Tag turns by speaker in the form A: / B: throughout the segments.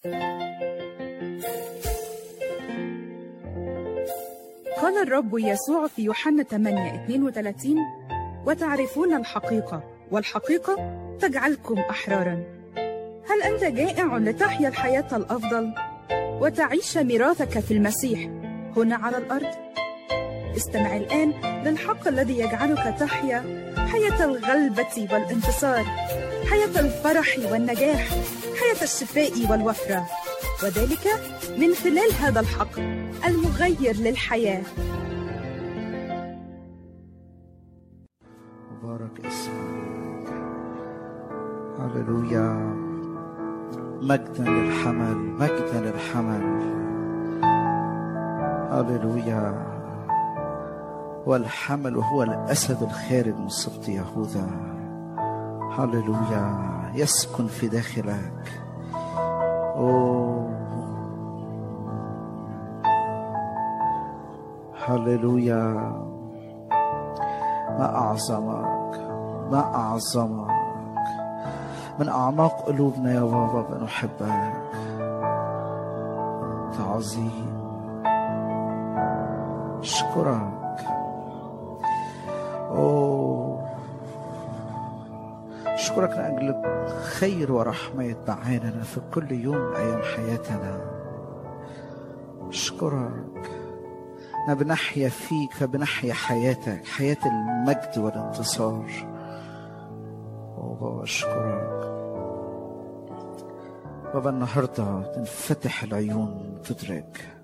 A: قال الرب يسوع في يوحنا 8 32 وتعرفون الحقيقة والحقيقة تجعلكم أحرارا هل أنت جائع لتحيا الحياة الأفضل وتعيش ميراثك في المسيح هنا على الأرض؟ استمع الآن للحق الذي يجعلك تحيا حياة الغلبة والانتصار حياة الفرح والنجاح حياة الشفاء والوفرة وذلك من خلال هذا الحق المغير للحياة
B: مبارك اسمك هللويا مجدا للحمل مجدا للحمل هللويا والحمل هو الأسد الخارج من سبط يهوذا هللويا يسكن في داخلك أوه هللويا ما أعظمك ما أعظمك من أعماق قلوبنا يا بابا بنحبك أنت عظيم أشكرك أوه أشكرك لأجل خير ورحمة معانا في كل يوم من أيام حياتنا أشكرك احنا بنحيا فيك فبنحيا حياتك حياة المجد والانتصار بابا أشكرك بابا النهاردة تنفتح العيون تدرك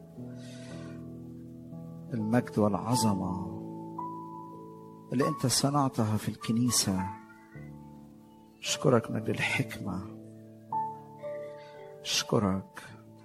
B: المجد والعظمة اللي أنت صنعتها في الكنيسة أشكرك من أجل الحكمة أشكرك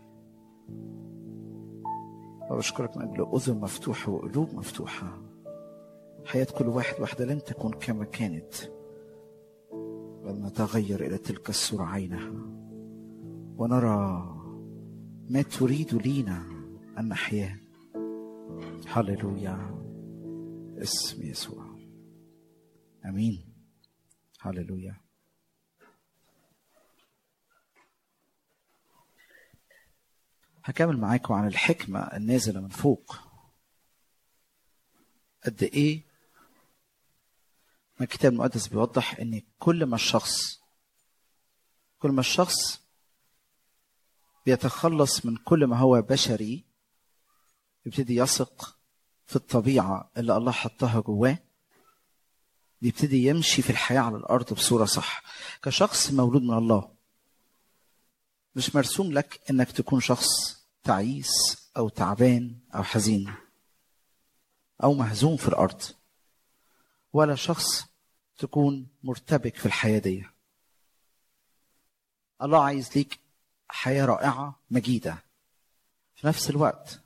B: وأشكرك من أجل أذن مفتوحة وقلوب مفتوحة حياة كل واحد واحدة لن تكون كما كانت بل نتغير إلى تلك الصورة عينها ونرى ما تريد لينا أن نحياه هللويا اسم يسوع امين هللويا هكمل معاكم عن الحكمة النازلة من فوق قد ايه ما الكتاب المقدس بيوضح ان كل ما الشخص كل ما الشخص بيتخلص من كل ما هو بشري يبتدي يثق في الطبيعة اللي الله حطها جواه بيبتدي يمشي في الحياة على الأرض بصورة صح كشخص مولود من الله مش مرسوم لك إنك تكون شخص تعيس أو تعبان أو حزين أو مهزوم في الأرض ولا شخص تكون مرتبك في الحياة دي الله عايز ليك حياة رائعة مجيدة في نفس الوقت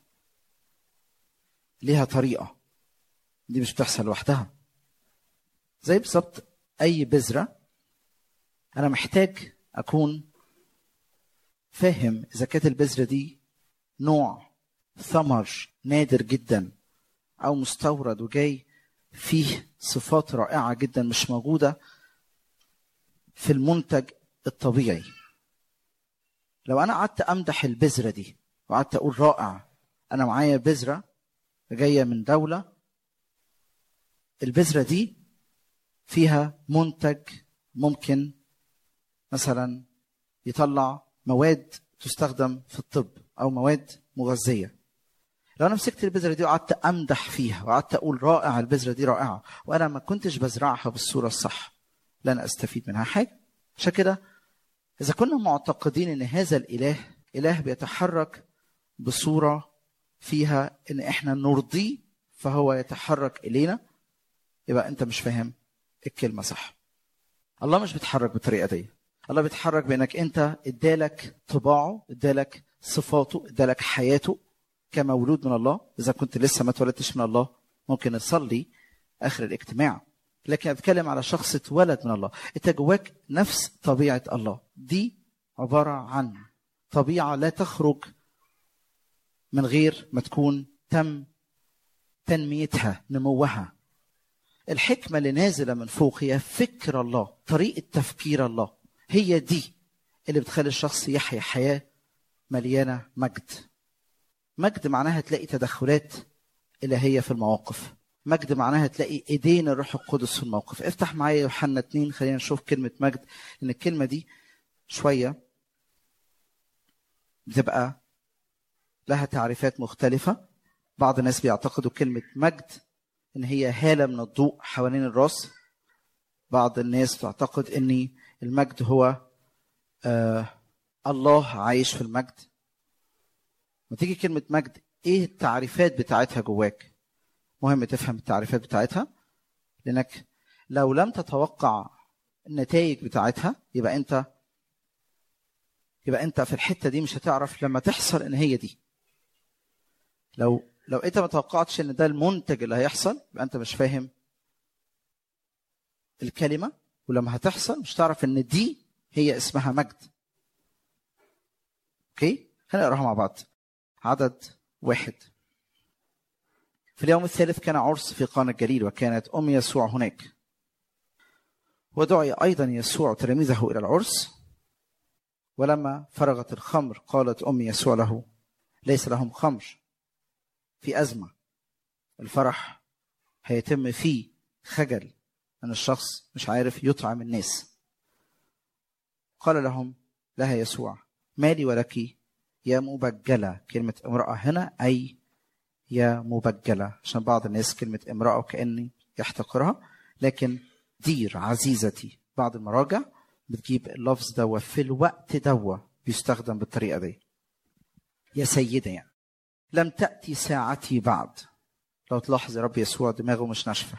B: ليها طريقة دي مش بتحصل لوحدها زي بالظبط أي بذرة أنا محتاج أكون فاهم إذا كانت البذرة دي نوع ثمر نادر جدا أو مستورد وجاي فيه صفات رائعة جدا مش موجودة في المنتج الطبيعي لو أنا قعدت أمدح البذرة دي وقعدت أقول رائع أنا معايا بذرة جاية من دولة البذرة دي فيها منتج ممكن مثلا يطلع مواد تستخدم في الطب أو مواد مغذية لو أنا مسكت البذرة دي وقعدت أمدح فيها وقعدت أقول رائع البذرة دي رائعة وأنا ما كنتش بزرعها بالصورة الصح لن أستفيد منها حاجة عشان كده إذا كنا معتقدين إن هذا الإله إله بيتحرك بصورة فيها ان احنا نرضيه فهو يتحرك الينا يبقى انت مش فاهم الكلمه صح الله مش بيتحرك بالطريقه دي الله بيتحرك بانك انت ادالك طباعه ادالك صفاته ادالك حياته كمولود من الله اذا كنت لسه ما اتولدتش من الله ممكن نصلي اخر الاجتماع لكن اتكلم على شخص اتولد من الله انت جواك نفس طبيعه الله دي عباره عن طبيعه لا تخرج من غير ما تكون تم تنميتها نموها الحكمة اللي نازلة من فوق هي فكر الله طريقة تفكير الله هي دي اللي بتخلي الشخص يحيا حياة مليانه مجد مجد معناها تلاقي تدخلات الهيه في المواقف مجد معناها تلاقي ايدين الروح القدس في الموقف افتح معايا يوحنا 2 خلينا نشوف كلمه مجد لان الكلمه دي شويه بتبقى لها تعريفات مختلفه بعض الناس بيعتقدوا كلمه مجد ان هي هاله من الضوء حوالين الراس بعض الناس تعتقد ان المجد هو آه الله عايش في المجد ما تيجي كلمه مجد ايه التعريفات بتاعتها جواك مهم تفهم التعريفات بتاعتها لانك لو لم تتوقع النتائج بتاعتها يبقى انت يبقى انت في الحته دي مش هتعرف لما تحصل ان هي دي لو لو انت ما توقعتش ان ده المنتج اللي هيحصل يبقى انت مش فاهم الكلمه ولما هتحصل مش تعرف ان دي هي اسمها مجد اوكي خلينا نقراها مع بعض عدد واحد في اليوم الثالث كان عرس في قانا الجليل وكانت ام يسوع هناك ودعي ايضا يسوع تلاميذه الى العرس ولما فرغت الخمر قالت ام يسوع له ليس لهم خمر في ازمه الفرح هيتم فيه خجل ان الشخص مش عارف يطعم الناس قال لهم لها يسوع مالي ولك يا مبجله كلمه امراه هنا اي يا مبجله عشان بعض الناس كلمه امراه وكاني يحتقرها لكن دير عزيزتي بعض المراجع بتجيب اللفظ دوا في الوقت دوا بيستخدم بالطريقه دي يا سيدة يعني لم تأتي ساعتي بعد لو تلاحظ يا رب يسوع دماغه مش ناشفة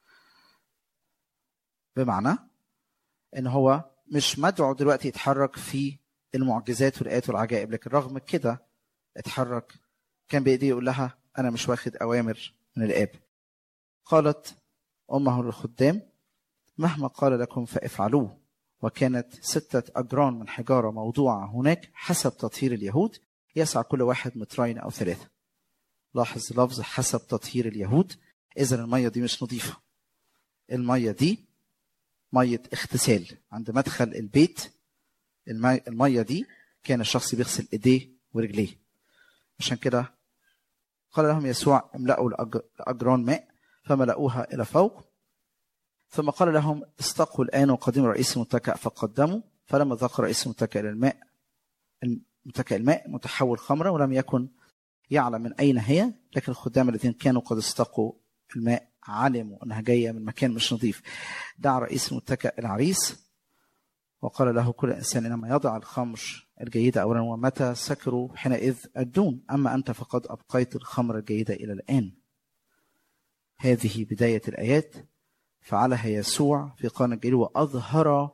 B: بمعنى ان هو مش مدعو دلوقتي يتحرك في المعجزات والآيات والعجائب لكن رغم كده اتحرك كان بإيديه يقول لها أنا مش واخد أوامر من الآب قالت أمه للخدام مهما قال لكم فافعلوه وكانت ستة أجران من حجارة موضوعة هناك حسب تطهير اليهود يسع كل واحد مترين أو ثلاثة لاحظ لفظ حسب تطهير اليهود إذا المية دي مش نظيفة المية دي مية اغتسال عند مدخل البيت المي... المية دي كان الشخص بيغسل إيديه ورجليه عشان كده قال لهم يسوع املأوا الأج- الأجران ماء فملأوها إلى فوق ثم قال لهم استقوا الآن وقدموا رئيس المتكأ فقدموا فلما ذكر رئيس المتكأ إلى الماء متكأ الماء متحول خمرا ولم يكن يعلم من أين هي لكن الخدام الذين كانوا قد استقوا الماء علموا أنها جاية من مكان مش نظيف دعا رئيس المتكأ العريس وقال له كل إنسان إنما يضع الخمر الجيدة أولا ومتى سكروا حينئذ الدون أما أنت فقد أبقيت الخمر الجيدة إلى الآن هذه بداية الآيات فعلها يسوع في قرن الجليل وأظهر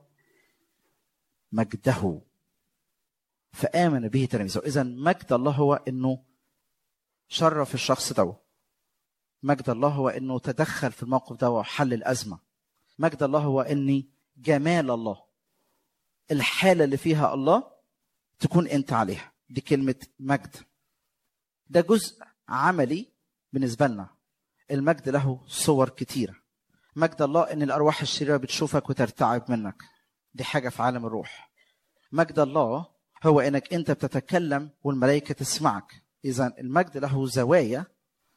B: مجده فآمن به تلاميذه إذا مجد الله هو أنه شرف الشخص ده مجد الله هو أنه تدخل في الموقف ده وحل الأزمة مجد الله هو أني جمال الله الحالة اللي فيها الله تكون أنت عليها دي كلمة مجد ده جزء عملي بالنسبة لنا المجد له صور كتيرة مجد الله ان الارواح الشريره بتشوفك وترتعب منك دي حاجه في عالم الروح مجد الله هو انك انت بتتكلم والملائكه تسمعك اذا المجد له زوايا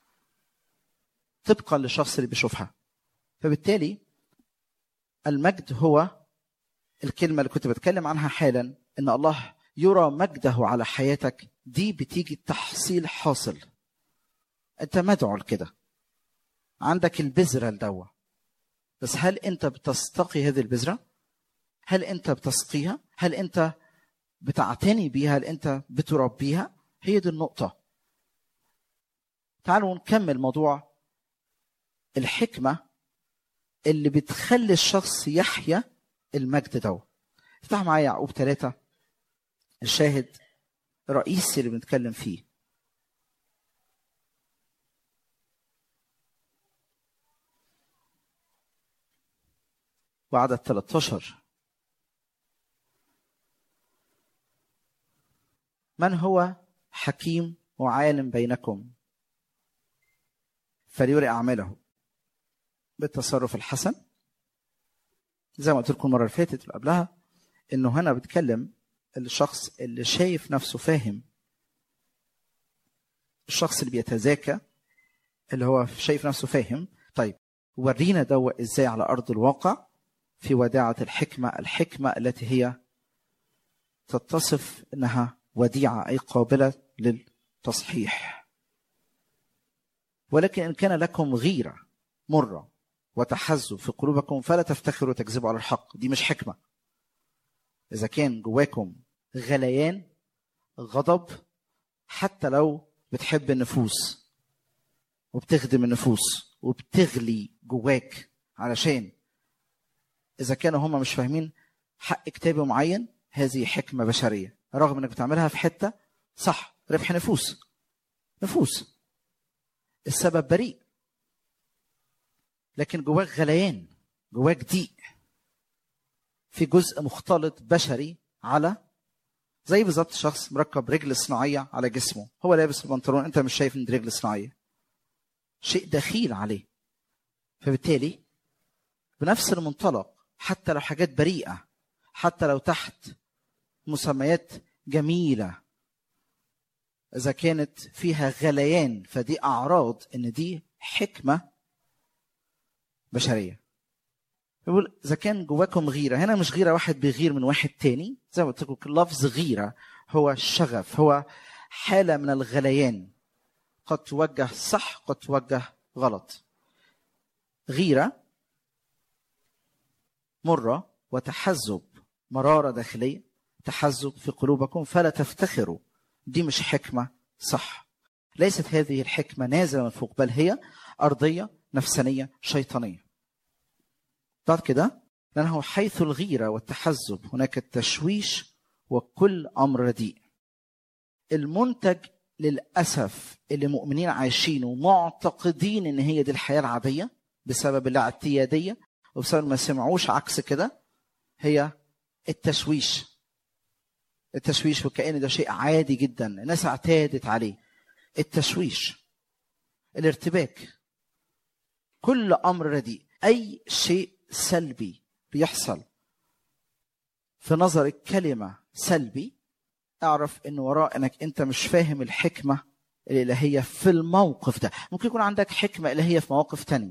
B: طبقا للشخص اللي بيشوفها فبالتالي المجد هو الكلمه اللي كنت بتكلم عنها حالا ان الله يرى مجده على حياتك دي بتيجي تحصيل حاصل انت مدعو لكده عندك البذره لدوه بس هل انت بتستقي هذه البذره؟ هل انت بتسقيها؟ هل انت بتعتني بيها؟ هل انت بتربيها؟ هي دي النقطة. تعالوا نكمل موضوع الحكمة اللي بتخلي الشخص يحيا المجد ده. افتح معايا يعقوب ثلاثة الشاهد الرئيسي اللي بنتكلم فيه. وعدد 13 من هو حكيم وعالم بينكم فليري أعماله بالتصرف الحسن زي ما قلت لكم المرة اللي فاتت واللي قبلها إنه هنا بيتكلم الشخص اللي شايف نفسه فاهم الشخص اللي بيتذاكى اللي هو شايف نفسه فاهم طيب ورينا دو ازاي على ارض الواقع في وداعة الحكمة الحكمة التي هي تتصف انها وديعة اي قابلة للتصحيح ولكن ان كان لكم غيرة مرة وتحزب في قلوبكم فلا تفتخروا وتكذبوا على الحق دي مش حكمة إذا كان جواكم غليان غضب حتى لو بتحب النفوس وبتخدم النفوس وبتغلي جواك علشان إذا كانوا هم مش فاهمين حق كتابي معين هذه حكمة بشرية رغم إنك بتعملها في حتة صح ربح نفوس نفوس السبب بريء لكن جواك غليان جواك ضيق في جزء مختلط بشري على زي بالظبط شخص مركب رجل صناعيه على جسمه هو لابس البنطلون انت مش شايف ان دي رجل صناعيه شيء دخيل عليه فبالتالي بنفس المنطلق حتى لو حاجات بريئه حتى لو تحت مسميات جميله اذا كانت فيها غليان فدي اعراض ان دي حكمه بشريه يقول اذا كان جواكم غيره هنا مش غيره واحد بيغير من واحد تاني زي ما قلت لكم لفظ غيره هو الشغف هو حاله من الغليان قد توجه صح قد توجه غلط غيره مره وتحزب مراره داخليه تحزب في قلوبكم فلا تفتخروا دي مش حكمه صح ليست هذه الحكمه نازله من فوق بل هي ارضيه نفسانيه شيطانيه بعد كده لأنه حيث الغيرة والتحزب هناك التشويش وكل أمر رديء المنتج للأسف اللي مؤمنين عايشينه معتقدين إن هي دي الحياة العادية بسبب الاعتيادية وبسبب ما سمعوش عكس كده هي التشويش التشويش وكأن ده شيء عادي جدا الناس اعتادت عليه التشويش الارتباك كل أمر رديء أي شيء سلبي بيحصل في نظرك كلمة سلبي اعرف ان وراء انك انت مش فاهم الحكمة الإلهية في الموقف ده ممكن يكون عندك حكمة إلهية في مواقف تانية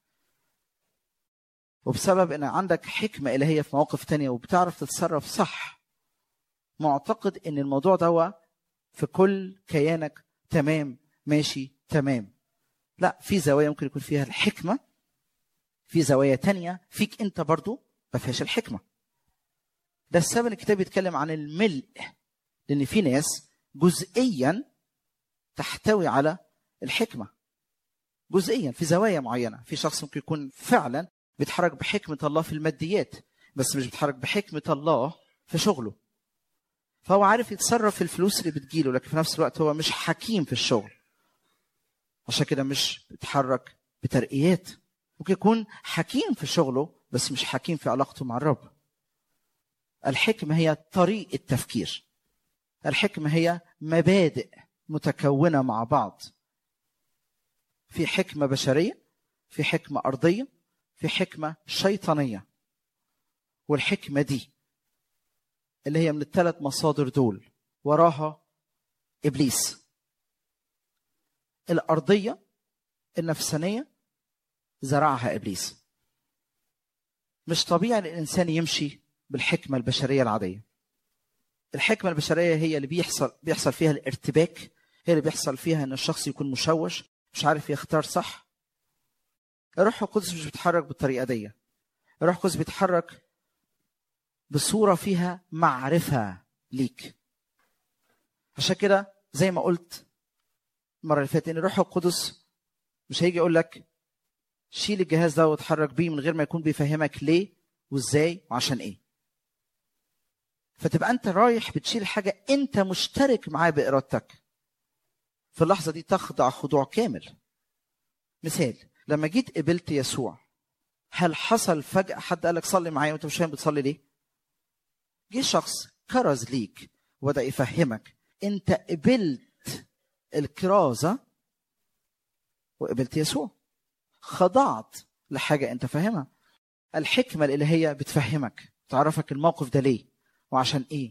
B: وبسبب ان عندك حكمة إلهية في مواقف تانية وبتعرف تتصرف صح معتقد ان الموضوع ده في كل كيانك تمام ماشي تمام لا في زوايا ممكن يكون فيها الحكمه في زوايا تانية فيك انت برضو ما فيهاش الحكمة ده السبب الكتاب بيتكلم عن الملء لان في ناس جزئيا تحتوي على الحكمة جزئيا في زوايا معينة في شخص ممكن يكون فعلا بيتحرك بحكمة الله في الماديات بس مش بيتحرك بحكمة الله في شغله فهو عارف يتصرف في الفلوس اللي بتجيله لكن في نفس الوقت هو مش حكيم في الشغل عشان كده مش بيتحرك بترقيات ممكن يكون حكيم في شغله بس مش حكيم في علاقته مع الرب الحكمة هي طريقة تفكير الحكمة هي مبادئ متكونة مع بعض في حكمة بشرية في حكمة أرضية في حكمة شيطانية والحكمة دي اللي هي من الثلاث مصادر دول وراها إبليس الأرضية النفسانية زرعها ابليس مش طبيعي الانسان يمشي بالحكمه البشريه العاديه الحكمه البشريه هي اللي بيحصل بيحصل فيها الارتباك هي اللي بيحصل فيها ان الشخص يكون مشوش مش عارف يختار صح الروح القدس مش بيتحرك بالطريقه دي الروح القدس بيتحرك بصوره فيها معرفه ليك عشان كده زي ما قلت المره اللي فاتت ان الروح القدس مش هيجي يقول لك شيل الجهاز ده واتحرك بيه من غير ما يكون بيفهمك ليه وازاي وعشان ايه فتبقى انت رايح بتشيل حاجه انت مشترك معاه بارادتك في اللحظه دي تخضع خضوع كامل مثال لما جيت قبلت يسوع هل حصل فجاه حد قال لك صلي معايا وانت مش فاهم بتصلي ليه جه شخص كرز ليك وبدا يفهمك انت قبلت الكرازه وقبلت يسوع خضعت لحاجة أنت فاهمها الحكمة الإلهية بتفهمك تعرفك الموقف ده ليه وعشان إيه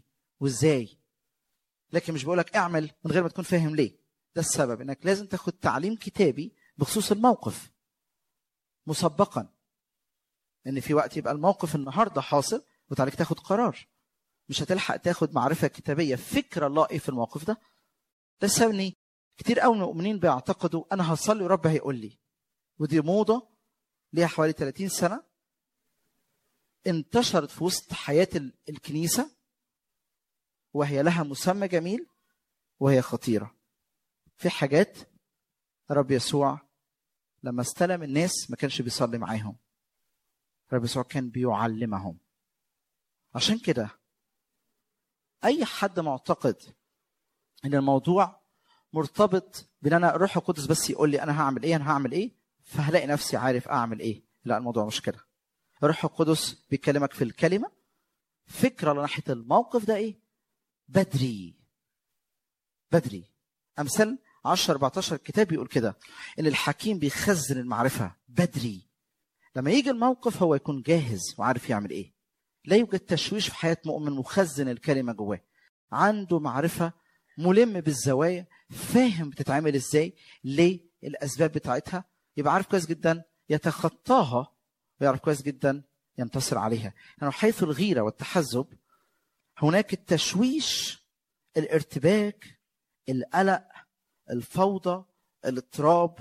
B: وازاي لكن مش بقولك اعمل من غير ما تكون فاهم ليه ده السبب انك لازم تاخد تعليم كتابي بخصوص الموقف مسبقا ان في وقت يبقى الموقف النهارده حاصل وتعالك تاخد قرار مش هتلحق تاخد معرفه كتابيه فكره الله ايه في الموقف ده ده السبب ان كتير قوي من المؤمنين بيعتقدوا انا هصلي ورب هيقول لي ودي موضه ليها حوالي 30 سنه انتشرت في وسط حياه ال- الكنيسه وهي لها مسمى جميل وهي خطيره في حاجات رب يسوع لما استلم الناس ما كانش بيصلي معاهم رب يسوع كان بيعلمهم عشان كده اي حد معتقد ان الموضوع مرتبط بان انا الروح القدس بس يقول لي انا هعمل ايه انا هعمل ايه فهلاقي نفسي عارف اعمل ايه لا الموضوع مش كده الروح القدس بيكلمك في الكلمه فكره ناحيه الموقف ده ايه بدري بدري امثال 10 14 الكتاب بيقول كده ان الحكيم بيخزن المعرفه بدري لما يجي الموقف هو يكون جاهز وعارف يعمل ايه لا يوجد تشويش في حياه مؤمن مخزن الكلمه جواه عنده معرفه ملم بالزوايا فاهم بتتعمل ازاي ليه الاسباب بتاعتها يبقى عارف كويس جدا يتخطاها ويعرف كويس جدا ينتصر عليها يعني حيث الغيره والتحزب هناك التشويش الارتباك القلق الفوضى الاضطراب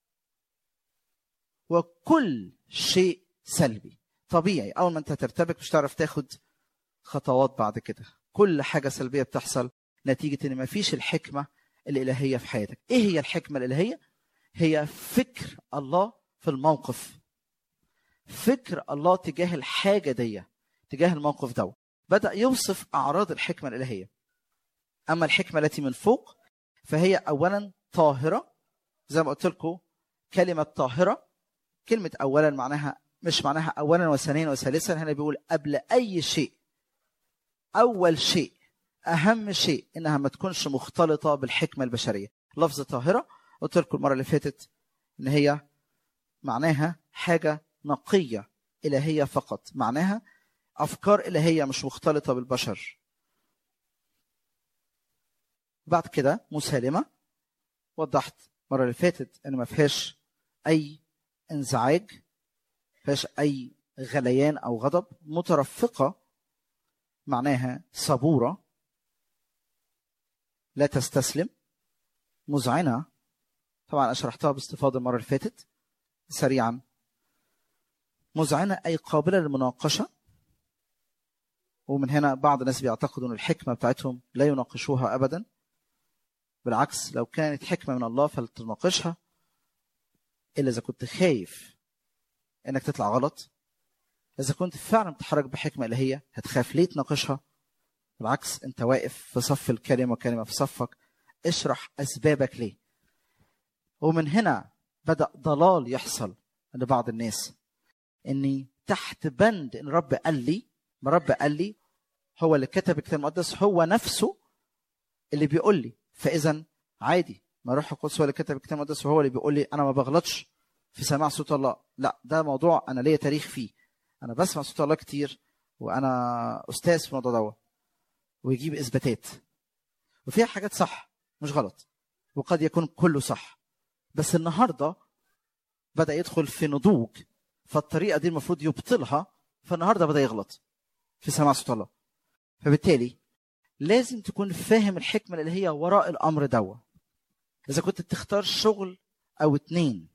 B: وكل شيء سلبي طبيعي اول ما انت ترتبك مش هتعرف تاخد خطوات بعد كده كل حاجه سلبيه بتحصل نتيجه ان مفيش الحكمه الالهيه في حياتك ايه هي الحكمه الالهيه هي فكر الله في الموقف فكر الله تجاه الحاجه دي تجاه الموقف ده بدا يوصف اعراض الحكمه الالهيه اما الحكمه التي من فوق فهي اولا طاهره زي ما قلت لكم كلمه طاهره كلمه اولا معناها مش معناها اولا وثانيا وثالثا هنا بيقول قبل اي شيء اول شيء اهم شيء انها ما تكونش مختلطه بالحكمه البشريه لفظ طاهره قلت لكم المره اللي فاتت ان هي معناها حاجه نقيه الهيه فقط معناها افكار الهيه مش مختلطه بالبشر بعد كده مسالمه وضحت المره اللي فاتت ان ما فيهاش اي انزعاج ما فيهاش اي غليان او غضب مترفقه معناها صبوره لا تستسلم مذعنه طبعا أنا شرحتها باستفاضه المره اللي فاتت سريعا مذعنه اي قابله للمناقشه ومن هنا بعض الناس بيعتقدوا ان الحكمه بتاعتهم لا يناقشوها ابدا بالعكس لو كانت حكمه من الله فلتناقشها الا اذا كنت خايف انك تطلع غلط اذا كنت فعلا بتتحرك بحكمه الهيه هتخاف ليه تناقشها بالعكس انت واقف في صف الكلمه وكلمه في صفك اشرح اسبابك ليه ومن هنا بدا ضلال يحصل عند بعض الناس اني تحت بند ان رب قال لي ما رب قال لي هو اللي كتب الكتاب المقدس هو نفسه اللي بيقول لي فاذا عادي ما روح القدس هو اللي كتب الكتاب المقدس وهو اللي بيقول لي انا ما بغلطش في سماع صوت الله لا ده موضوع انا ليا تاريخ فيه انا بسمع صوت الله كتير وانا استاذ في الموضوع دوت ويجيب اثباتات وفيها حاجات صح مش غلط وقد يكون كله صح بس النهارده بدا يدخل في نضوج فالطريقه دي المفروض يبطلها فالنهارده بدا يغلط في سماع صوت الله فبالتالي لازم تكون فاهم الحكمه اللي هي وراء الامر دوا اذا كنت بتختار شغل او اتنين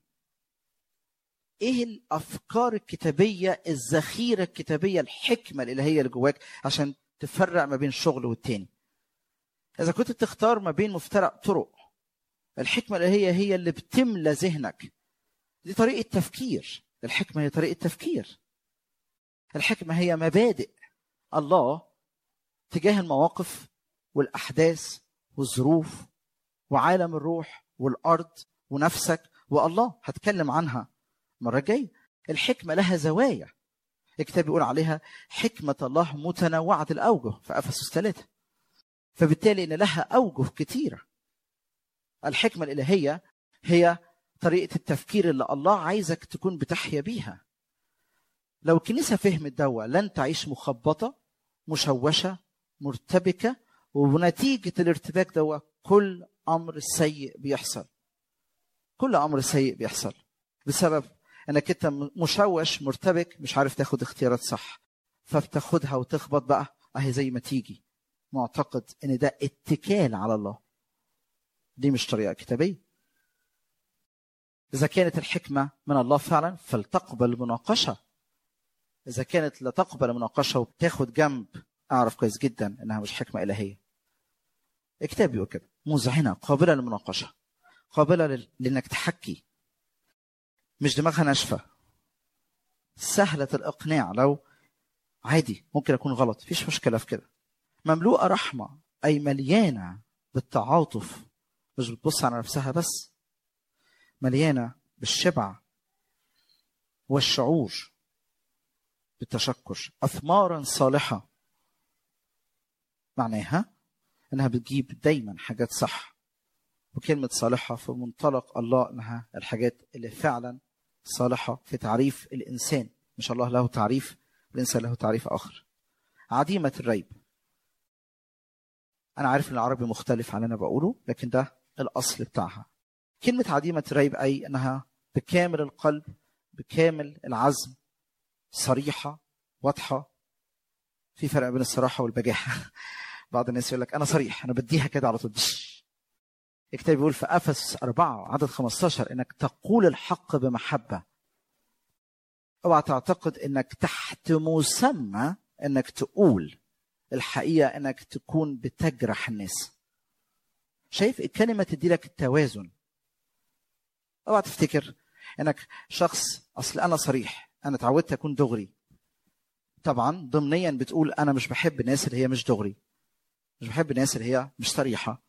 B: ايه الافكار الكتابيه الذخيره الكتابيه الحكمه الالهيه اللي جواك عشان تفرق ما بين الشغل والتاني اذا كنت بتختار ما بين مفترق طرق الحكمه الالهيه هي اللي بتملى ذهنك دي طريقه تفكير الحكمه هي طريقه تفكير الحكمه هي مبادئ الله تجاه المواقف والاحداث والظروف وعالم الروح والارض ونفسك والله هتكلم عنها المره الجايه الحكمه لها زوايا الكتاب بيقول عليها حكمه الله متنوعه الاوجه في افسس ثلاثه فبالتالي ان لها اوجه كثيره الحكمه الالهيه هي طريقه التفكير اللي الله عايزك تكون بتحيا بيها لو الكنيسه فهمت دوا لن تعيش مخبطه مشوشه مرتبكه ونتيجه الارتباك ده كل امر سيء بيحصل كل امر سيء بيحصل بسبب انك انت مشوش مرتبك مش عارف تاخد اختيارات صح فبتاخدها وتخبط بقى اهي زي ما تيجي معتقد ان ده اتكال على الله دي مش طريقه كتابيه اذا كانت الحكمه من الله فعلا فلتقبل مناقشه اذا كانت لا تقبل مناقشه وبتاخد جنب اعرف كويس جدا انها مش حكمه الهيه الكتاب بيقول كده مذعنه قابله للمناقشه قابله لل- لانك تحكي مش دماغها ناشفه سهله الاقناع لو عادي ممكن اكون غلط مفيش مشكله في كده مملوءه رحمه اي مليانه بالتعاطف مش بتبص على نفسها بس مليانه بالشبع والشعور بالتشكر اثمارا صالحه معناها انها بتجيب دايما حاجات صح وكلمة صالحة في منطلق الله انها الحاجات اللي فعلا صالحة في تعريف الانسان مش الله له تعريف الانسان له تعريف اخر عديمة الريب انا عارف ان العربي مختلف عن اللي انا بقوله لكن ده الاصل بتاعها كلمة عديمة الريب اي انها بكامل القلب بكامل العزم صريحة واضحة في فرق بين الصراحة والبجاحة بعض الناس يقول لك انا صريح انا بديها كده على طول دش. الكتاب بيقول في افس أربعة عدد 15 انك تقول الحق بمحبة اوعى تعتقد انك تحت مسمى انك تقول الحقيقة انك تكون بتجرح الناس شايف الكلمة تدي لك التوازن اوعى تفتكر انك شخص اصل انا صريح انا اتعودت اكون دغري طبعا ضمنيا بتقول انا مش بحب الناس اللي هي مش دغري مش بحب الناس اللي هي مش صريحة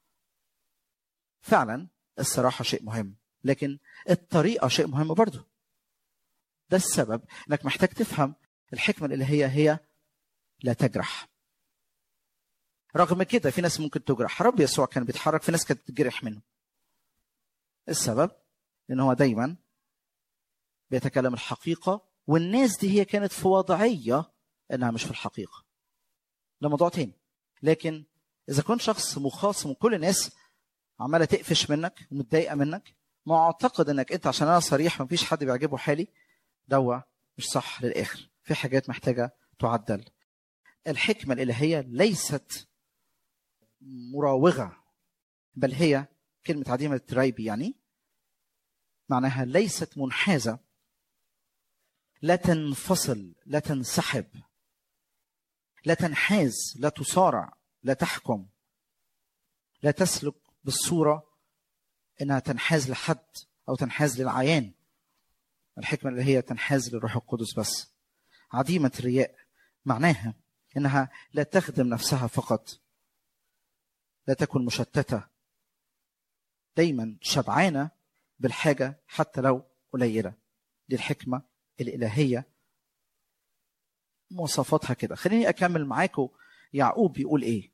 B: فعلا الصراحة شيء مهم لكن الطريقة شيء مهم برضو ده السبب انك محتاج تفهم الحكمة اللي هي هي لا تجرح رغم كده في ناس ممكن تجرح رب يسوع كان بيتحرك في ناس كانت تجرح منه السبب ان هو دايما بيتكلم الحقيقة والناس دي هي كانت في وضعية انها مش في الحقيقة ده موضوع تاني لكن اذا كنت شخص مخاصم وكل الناس عماله تقفش منك ومتضايقه منك معتقد انك انت عشان انا صريح مفيش حد بيعجبه حالي دوا مش صح للاخر في حاجات محتاجه تعدل الحكمه الالهيه ليست مراوغه بل هي كلمه عديمه ريبي يعني معناها ليست منحازه لا تنفصل لا تنسحب لا تنحاز لا تصارع لا تحكم لا تسلك بالصورة إنها تنحاز لحد أو تنحاز للعيان الحكمة اللي هي تنحاز للروح القدس بس عديمة الرياء معناها إنها لا تخدم نفسها فقط لا تكن مشتتة دايما شبعانة بالحاجة حتى لو قليلة دي الحكمة الإلهية مواصفاتها كده خليني أكمل معاكم يعقوب بيقول إيه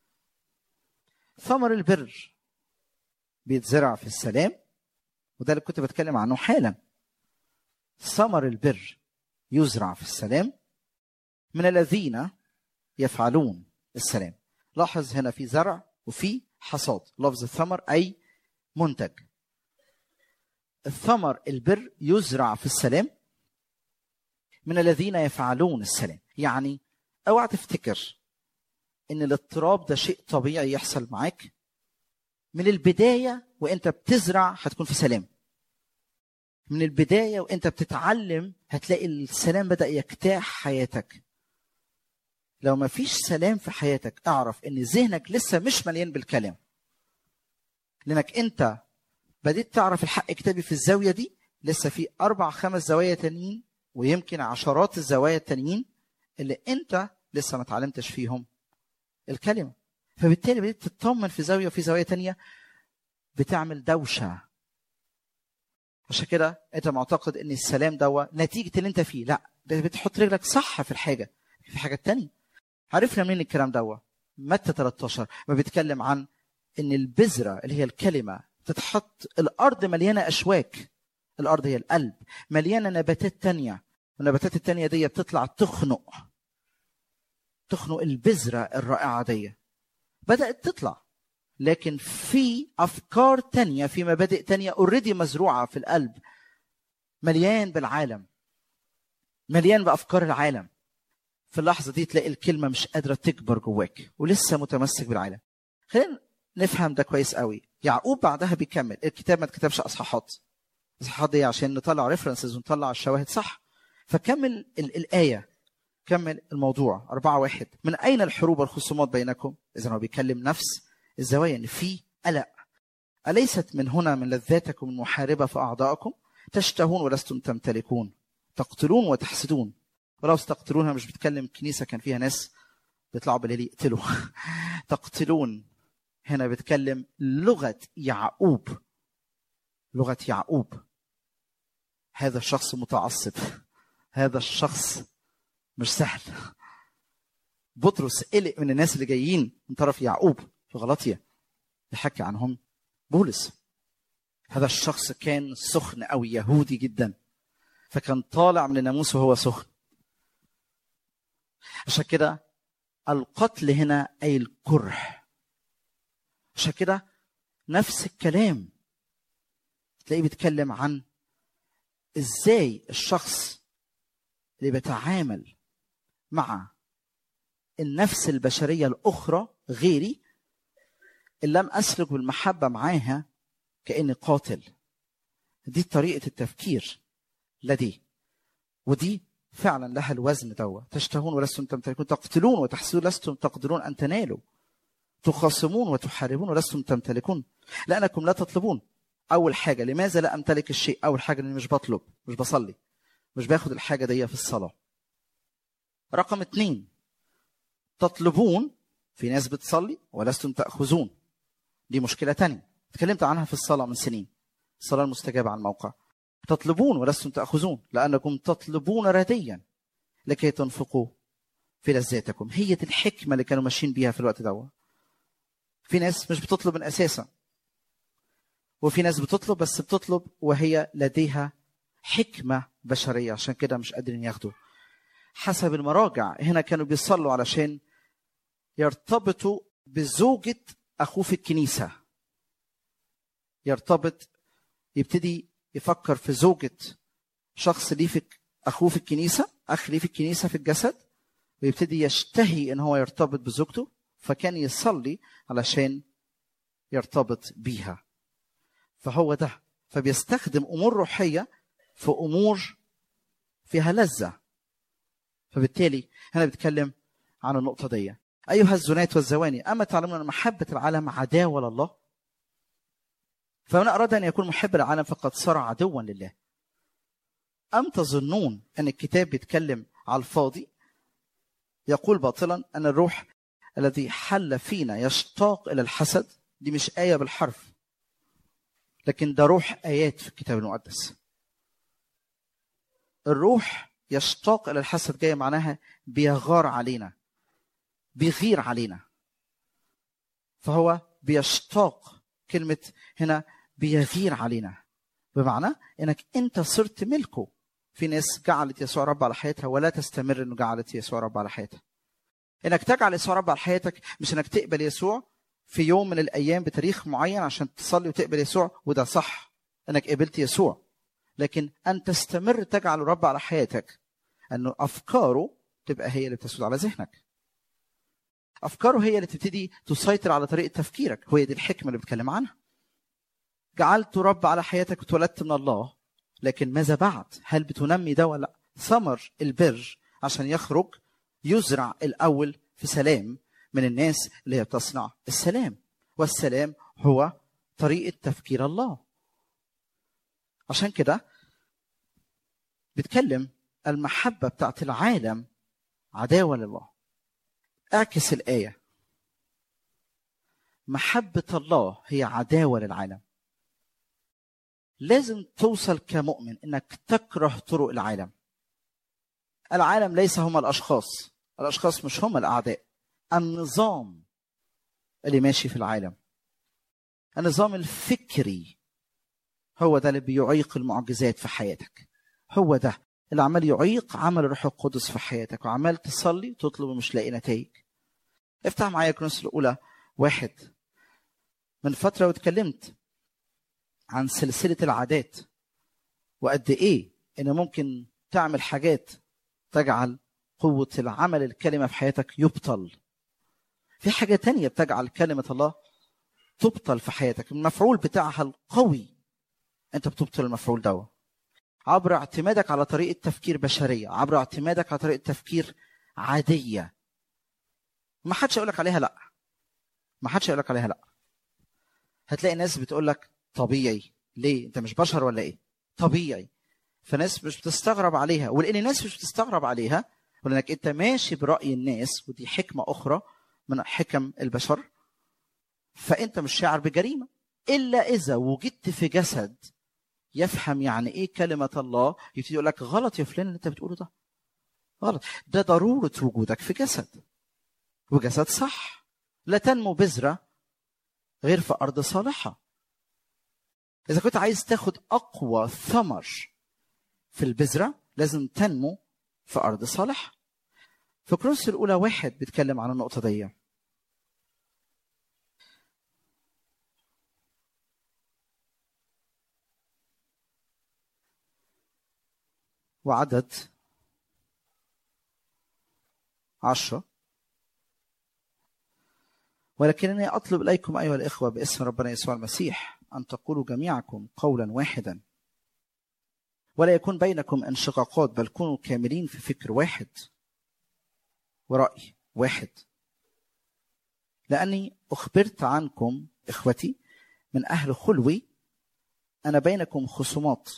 B: ثمر البر بيتزرع في السلام وده اللي كنت بتكلم عنه حالا ثمر البر يزرع في السلام من الذين يفعلون السلام لاحظ هنا في زرع وفي حصاد لفظ الثمر اي منتج الثمر البر يزرع في السلام من الذين يفعلون السلام يعني اوعى تفتكر ان الاضطراب ده شيء طبيعي يحصل معاك من البدايه وانت بتزرع هتكون في سلام من البدايه وانت بتتعلم هتلاقي السلام بدا يجتاح حياتك لو ما فيش سلام في حياتك اعرف ان ذهنك لسه مش مليان بالكلام لانك انت بديت تعرف الحق كتابي في الزاويه دي لسه في اربع خمس زوايا تانيين ويمكن عشرات الزوايا التانيين اللي انت لسه ما اتعلمتش فيهم الكلمه فبالتالي بديت تطمن في زاويه وفي زوايا تانية بتعمل دوشه عشان كده انت معتقد ان السلام دوا نتيجه اللي انت فيه لا ده بتحط رجلك صح في الحاجه في حاجه تانية عرفنا منين الكلام دوا متى 13 ما بيتكلم عن ان البذره اللي هي الكلمه تتحط الارض مليانه اشواك الارض هي القلب مليانه نباتات تانية والنباتات التانية دي بتطلع تخنق تخنق البذرة الرائعة دي بدأت تطلع لكن في أفكار تانية في مبادئ تانية اوريدي مزروعة في القلب مليان بالعالم مليان بأفكار العالم في اللحظة دي تلاقي الكلمة مش قادرة تكبر جواك ولسه متمسك بالعالم خلينا نفهم ده كويس قوي يعقوب بعدها بيكمل الكتاب ما اتكتبش اصحاحات اصحاحات دي عشان نطلع ريفرنسز ونطلع الشواهد صح فكمل ال- الآية كمل الموضوع أربعة واحد من أين الحروب والخصومات بينكم إذا هو بيكلم نفس الزوايا إن في قلق أليست من هنا من لذاتكم المحاربة في أعضائكم تشتهون ولستم تمتلكون تقتلون وتحسدون ولو تقتلونها مش بتكلم كنيسة كان فيها ناس بيطلعوا بالليل يقتلوا تقتلون هنا بتكلم لغة يعقوب لغة يعقوب هذا الشخص متعصب هذا الشخص مش سهل بطرس قلق من الناس اللي جايين من طرف يعقوب في غلطية يحكي عنهم بولس هذا الشخص كان سخن أوي يهودي جدا فكان طالع من الناموس وهو سخن عشان كده القتل هنا أي الكره عشان كده نفس الكلام تلاقيه بيتكلم عن ازاي الشخص اللي بيتعامل مع النفس البشريه الاخرى غيري ان لم اسلك بالمحبه معاها كاني قاتل دي طريقه التفكير لدي ودي فعلا لها الوزن دوا تشتهون ولستم تمتلكون تقتلون وتحسدون لستم تقدرون ان تنالوا تخاصمون وتحاربون ولستم تمتلكون لانكم لا تطلبون اول حاجه لماذا لا امتلك الشيء اول حاجه اني مش بطلب مش بصلي مش باخد الحاجه دي في الصلاه رقم اتنين تطلبون في ناس بتصلي ولستم تاخذون دي مشكله تانية اتكلمت عنها في الصلاه من سنين الصلاه المستجابه على الموقع تطلبون ولستم تاخذون لانكم تطلبون رديا لكي تنفقوا في لذاتكم هي دي الحكمه اللي كانوا ماشيين بيها في الوقت دوت في ناس مش بتطلب من اساسا وفي ناس بتطلب بس بتطلب وهي لديها حكمه بشريه عشان كده مش قادرين ياخدوا حسب المراجع هنا كانوا بيصلوا علشان يرتبطوا بزوجة أخوه في الكنيسة يرتبط يبتدي يفكر في زوجة شخص ليه في أخوه في الكنيسة أخ ليه في الكنيسة في الجسد ويبتدي يشتهي إن هو يرتبط بزوجته فكان يصلي علشان يرتبط بيها فهو ده فبيستخدم امور روحيه في امور فيها لذه فبالتالي هنا بيتكلم عن النقطه دي ايها الزنات والزواني اما تعلمون ان محبه العالم عداوه لله فمن اراد ان يكون محب العالم فقد صار عدوا لله ام تظنون ان الكتاب بيتكلم على الفاضي يقول باطلا ان الروح الذي حل فينا يشتاق الى الحسد دي مش ايه بالحرف لكن ده روح ايات في الكتاب المقدس الروح يشتاق الى الحسد جايه معناها بيغار علينا بيغير علينا فهو بيشتاق كلمه هنا بيغير علينا بمعنى انك انت صرت ملكه في ناس جعلت يسوع رب على حياتها ولا تستمر انه جعلت يسوع رب على حياتها انك تجعل يسوع رب على حياتك مش انك تقبل يسوع في يوم من الايام بتاريخ معين عشان تصلي وتقبل يسوع وده صح انك قبلت يسوع لكن ان تستمر تجعل رب على حياتك انه افكاره تبقى هي اللي بتسود على ذهنك افكاره هي اللي تبتدي تسيطر على طريقه تفكيرك وهي دي الحكمه اللي بتكلم عنها جعلت رب على حياتك واتولدت من الله لكن ماذا بعد هل بتنمي ده ولا لا ثمر البر عشان يخرج يزرع الاول في سلام من الناس اللي هي بتصنع السلام والسلام هو طريقه تفكير الله عشان كده بيتكلم المحبه بتاعت العالم عداوه لله اعكس الايه محبه الله هي عداوه للعالم لازم توصل كمؤمن انك تكره طرق العالم العالم ليس هم الاشخاص الاشخاص مش هم الاعداء النظام اللي ماشي في العالم النظام الفكري هو ده اللي بيعيق المعجزات في حياتك هو ده اللي عمال يعيق عمل الروح القدس في حياتك وعمال تصلي وتطلب ومش لاقي نتائج افتح معايا كرونس الاولى واحد من فتره واتكلمت عن سلسله العادات وقد ايه ان ممكن تعمل حاجات تجعل قوه العمل الكلمه في حياتك يبطل في حاجه تانية بتجعل كلمه الله تبطل في حياتك المفعول بتاعها القوي انت بتبطل المفعول ده عبر اعتمادك على طريقه تفكير بشريه عبر اعتمادك على طريقه تفكير عاديه ما حدش يقول لك عليها لا ما حدش يقول لك عليها لا هتلاقي ناس بتقول لك طبيعي ليه انت مش بشر ولا ايه طبيعي فناس مش بتستغرب عليها ولان الناس مش بتستغرب عليها ولانك انت ماشي براي الناس ودي حكمه اخرى من حكم البشر فانت مش شاعر بجريمه الا اذا وجدت في جسد يفهم يعني ايه كلمه الله يبتدي يقول لك غلط يا فلان اللي انت بتقوله ده غلط ده ضروره وجودك في جسد وجسد صح لا تنمو بذره غير في ارض صالحه اذا كنت عايز تاخد اقوى ثمر في البذره لازم تنمو في ارض صالحه في كروس الاولى واحد بيتكلم عن النقطه دي وعدد عشرة ولكنني أطلب إليكم أيها الإخوة باسم ربنا يسوع المسيح أن تقولوا جميعكم قولا واحدا ولا يكون بينكم انشقاقات بل كونوا كاملين في فكر واحد ورأي واحد لأني أخبرت عنكم إخوتي من أهل خلوي أنا بينكم خصومات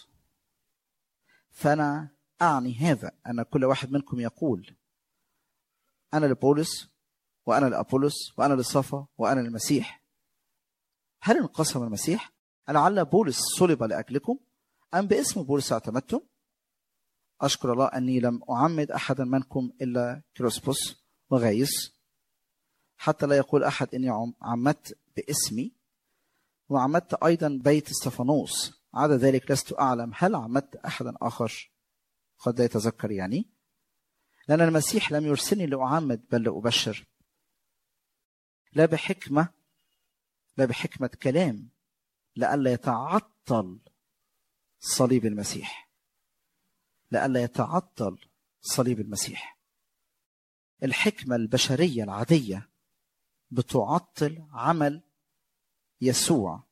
B: فأنا أعني هذا أن كل واحد منكم يقول أنا لبولس وأنا لأبولس وأنا لصفا وأنا للمسيح هل انقسم المسيح؟ لعل بولس صلب لأجلكم أم باسم بولس اعتمدتم؟ أشكر الله أني لم أعمد أحدا منكم إلا كروسبوس وغايس حتى لا يقول أحد إني عمدت باسمي وعمدت أيضا بيت استفانوس عدا ذلك لست أعلم هل عمدت أحدا آخر قد لا يتذكر يعني لأن المسيح لم يرسلني لأعمد بل لأبشر لا بحكمة لا بحكمة كلام لئلا يتعطل صليب المسيح لئلا يتعطل صليب المسيح الحكمة البشرية العادية بتعطل عمل يسوع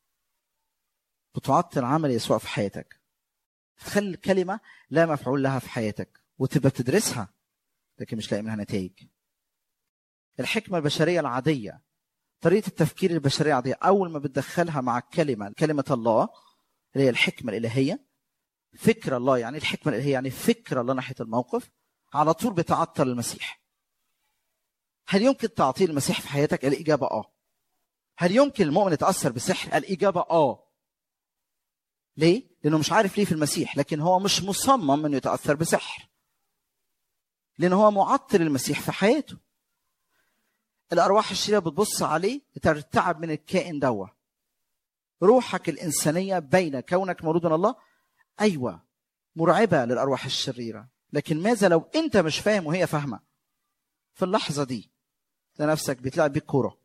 B: بتعطل عمل يسوع في حياتك تخلي الكلمة لا مفعول لها في حياتك وتبقى بتدرسها لكن مش لاقي منها نتائج الحكمة البشرية العادية طريقة التفكير البشرية العادية أول ما بتدخلها مع الكلمة كلمة الله اللي هي الحكمة الإلهية فكر الله يعني الحكمة الإلهية يعني فكر الله ناحية الموقف على طول بتعطل المسيح هل يمكن تعطيل المسيح في حياتك؟ الإجابة آه هل يمكن المؤمن يتأثر بسحر؟ الإجابة آه ليه؟ لأنه مش عارف ليه في المسيح لكن هو مش مصمم أنه يتأثر بسحر لأنه هو معطل المسيح في حياته الأرواح الشريرة بتبص عليه ترتعب من الكائن دوا روحك الإنسانية بين كونك مولود من الله أيوة مرعبة للأرواح الشريرة لكن ماذا لو أنت مش فاهم وهي فاهمة في اللحظة دي تلاقي نفسك بيتلعب بيك كورة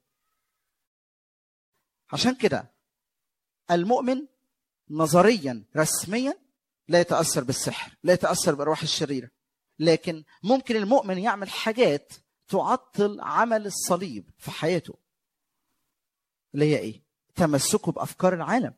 B: عشان كده المؤمن نظريا رسميا لا يتأثر بالسحر لا يتأثر بالأرواح الشريرة لكن ممكن المؤمن يعمل حاجات تعطل عمل الصليب في حياته اللي هي ايه تمسكه بافكار العالم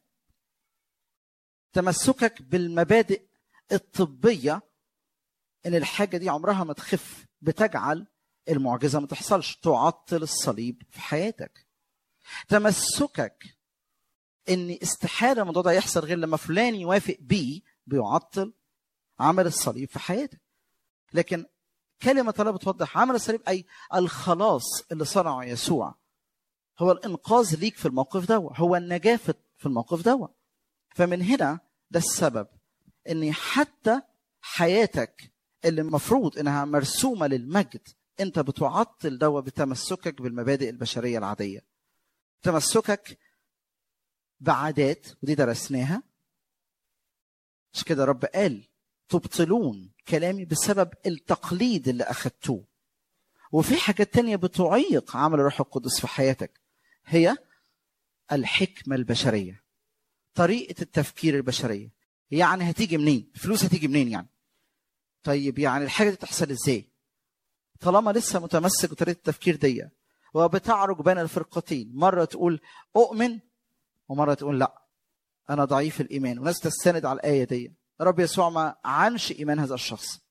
B: تمسكك بالمبادئ الطبيه ان الحاجه دي عمرها ما تخف بتجعل المعجزه ما تحصلش تعطل الصليب في حياتك تمسكك ان استحاله الموضوع ده يحصل غير لما فلان يوافق بيه بيعطل عمل الصليب في حياتك لكن كلمة الله بتوضح عمل الصليب أي الخلاص اللي صنعه يسوع هو الإنقاذ ليك في الموقف ده هو النجاة في الموقف ده فمن هنا ده السبب ان حتى حياتك اللي المفروض انها مرسومه للمجد انت بتعطل دوا بتمسكك بالمبادئ البشريه العاديه تمسكك بعادات ودي درسناها مش كده رب قال تبطلون كلامي بسبب التقليد اللي اخذتوه وفي حاجات تانية بتعيق عمل الروح القدس في حياتك هي الحكمة البشرية طريقة التفكير البشرية يعني هتيجي منين الفلوس هتيجي منين يعني طيب يعني الحاجة دي تحصل ازاي طالما لسه متمسك بطريقة التفكير دي وبتعرج بين الفرقتين مرة تقول أؤمن ومرة تقول لا أنا ضعيف الإيمان وناس تستند على الآية دي رب يسوع ما عنش إيمان هذا الشخص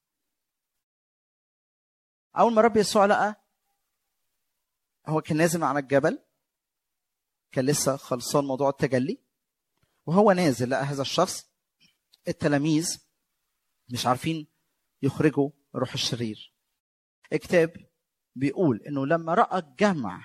B: أول ما رب يسوع لقى هو كان نازل على الجبل كان لسه خلصان موضوع التجلي وهو نازل لقى هذا الشخص التلاميذ مش عارفين يخرجوا روح الشرير الكتاب بيقول انه لما راى الجمع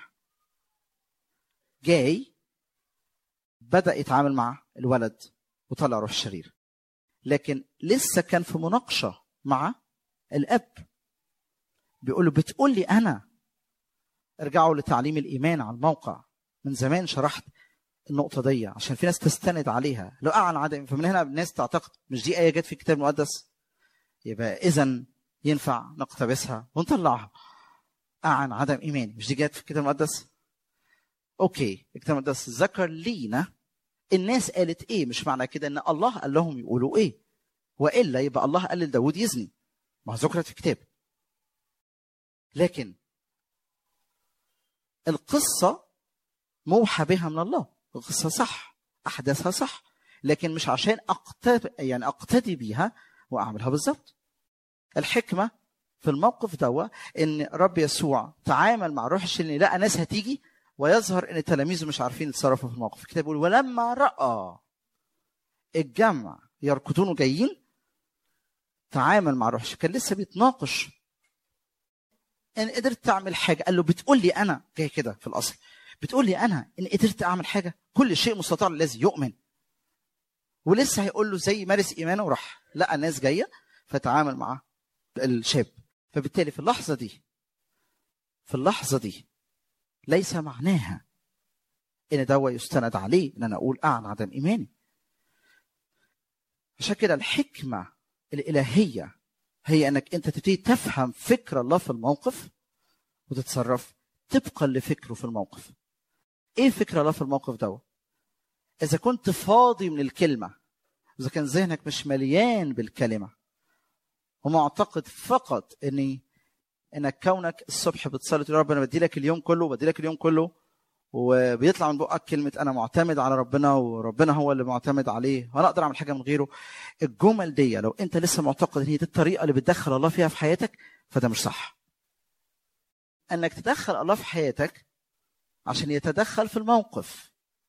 B: جاي بدا يتعامل مع الولد وطلع روح الشرير لكن لسه كان في مناقشه مع الاب بيقول له بتقول لي انا ارجعوا لتعليم الايمان على الموقع من زمان شرحت النقطه دي عشان في ناس تستند عليها لو اعلن عدم فمن هنا الناس تعتقد مش دي ايه جت في الكتاب المقدس يبقى اذا ينفع نقتبسها ونطلعها اعن عدم ايماني مش دي جت في الكتاب المقدس اوكي الكتاب المقدس ذكر لينا الناس قالت ايه مش معنى كده ان الله قال لهم يقولوا ايه والا يبقى الله قال لداود يزني ما هو ذكرت في الكتاب لكن القصة موحى بها من الله القصة صح أحداثها صح لكن مش عشان أقتدي يعني أقتدي بيها وأعملها بالظبط الحكمة في الموقف دوا إن رب يسوع تعامل مع روح الشرير لقى ناس هتيجي ويظهر إن تلاميذه مش عارفين يتصرفوا في الموقف الكتاب بيقول ولما رأى الجمع يركضون وجايين تعامل مع روح الشرير كان لسه بيتناقش ان قدرت تعمل حاجه قال له بتقول لي انا جاي كده في الاصل بتقول لي انا ان قدرت اعمل حاجه كل شيء مستطاع للذي يؤمن ولسه هيقول له زي مارس ايمانه وراح لقى ناس جايه فتعامل مع الشاب فبالتالي في اللحظه دي في اللحظه دي ليس معناها ان دوا يستند عليه ان انا اقول اعن عدم ايماني عشان كده الحكمه الالهيه هي انك انت تبتدي تفهم فكر الله في الموقف وتتصرف طبقا لفكره في الموقف ايه فكر الله في الموقف ده اذا كنت فاضي من الكلمه اذا كان ذهنك مش مليان بالكلمه ومعتقد فقط اني انك كونك الصبح بتصلي تقول يا رب انا بدي لك اليوم كله بدي لك اليوم كله وبيطلع من بقك كلمة أنا معتمد على ربنا وربنا هو اللي معتمد عليه وأنا أقدر أعمل حاجة من غيره الجمل دي لو أنت لسه معتقد إن هي دي الطريقة اللي بتدخل الله فيها في حياتك فده مش صح أنك تدخل الله في حياتك عشان يتدخل في الموقف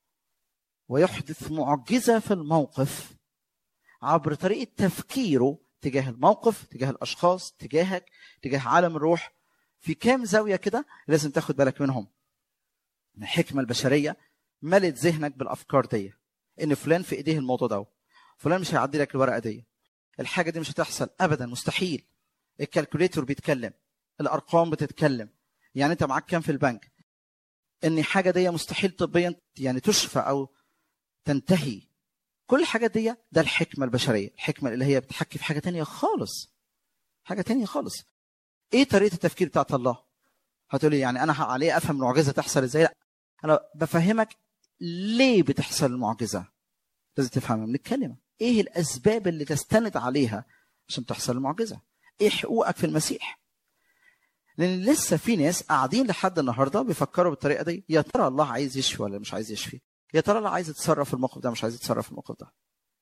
B: ويحدث معجزة في الموقف عبر طريقة تفكيره تجاه الموقف تجاه الأشخاص تجاهك تجاه عالم الروح في كام زاوية كده لازم تاخد بالك منهم الحكمه البشريه ملت ذهنك بالافكار دي ان فلان في ايديه الموضوع ده فلان مش هيعدي لك الورقه دي الحاجه دي مش هتحصل ابدا مستحيل الكالكوليتور بيتكلم الارقام بتتكلم يعني انت معاك كام في البنك ان حاجه دي مستحيل طبيا يعني تشفى او تنتهي كل الحاجات دي ده الحكمه البشريه الحكمه اللي هي بتحكي في حاجه تانية خالص حاجه تانية خالص ايه طريقه التفكير بتاعت الله هتقولي يعني انا عليه افهم المعجزه تحصل ازاي لا انا بفهمك ليه بتحصل المعجزه لازم تفهمها من الكلمه ايه الاسباب اللي تستند عليها عشان تحصل المعجزه ايه حقوقك في المسيح لان لسه في ناس قاعدين لحد النهارده بيفكروا بالطريقه دي يا ترى الله عايز يشفي ولا مش عايز يشفي يا ترى الله عايز يتصرف في الموقف ده مش عايز يتصرف في الموقف ده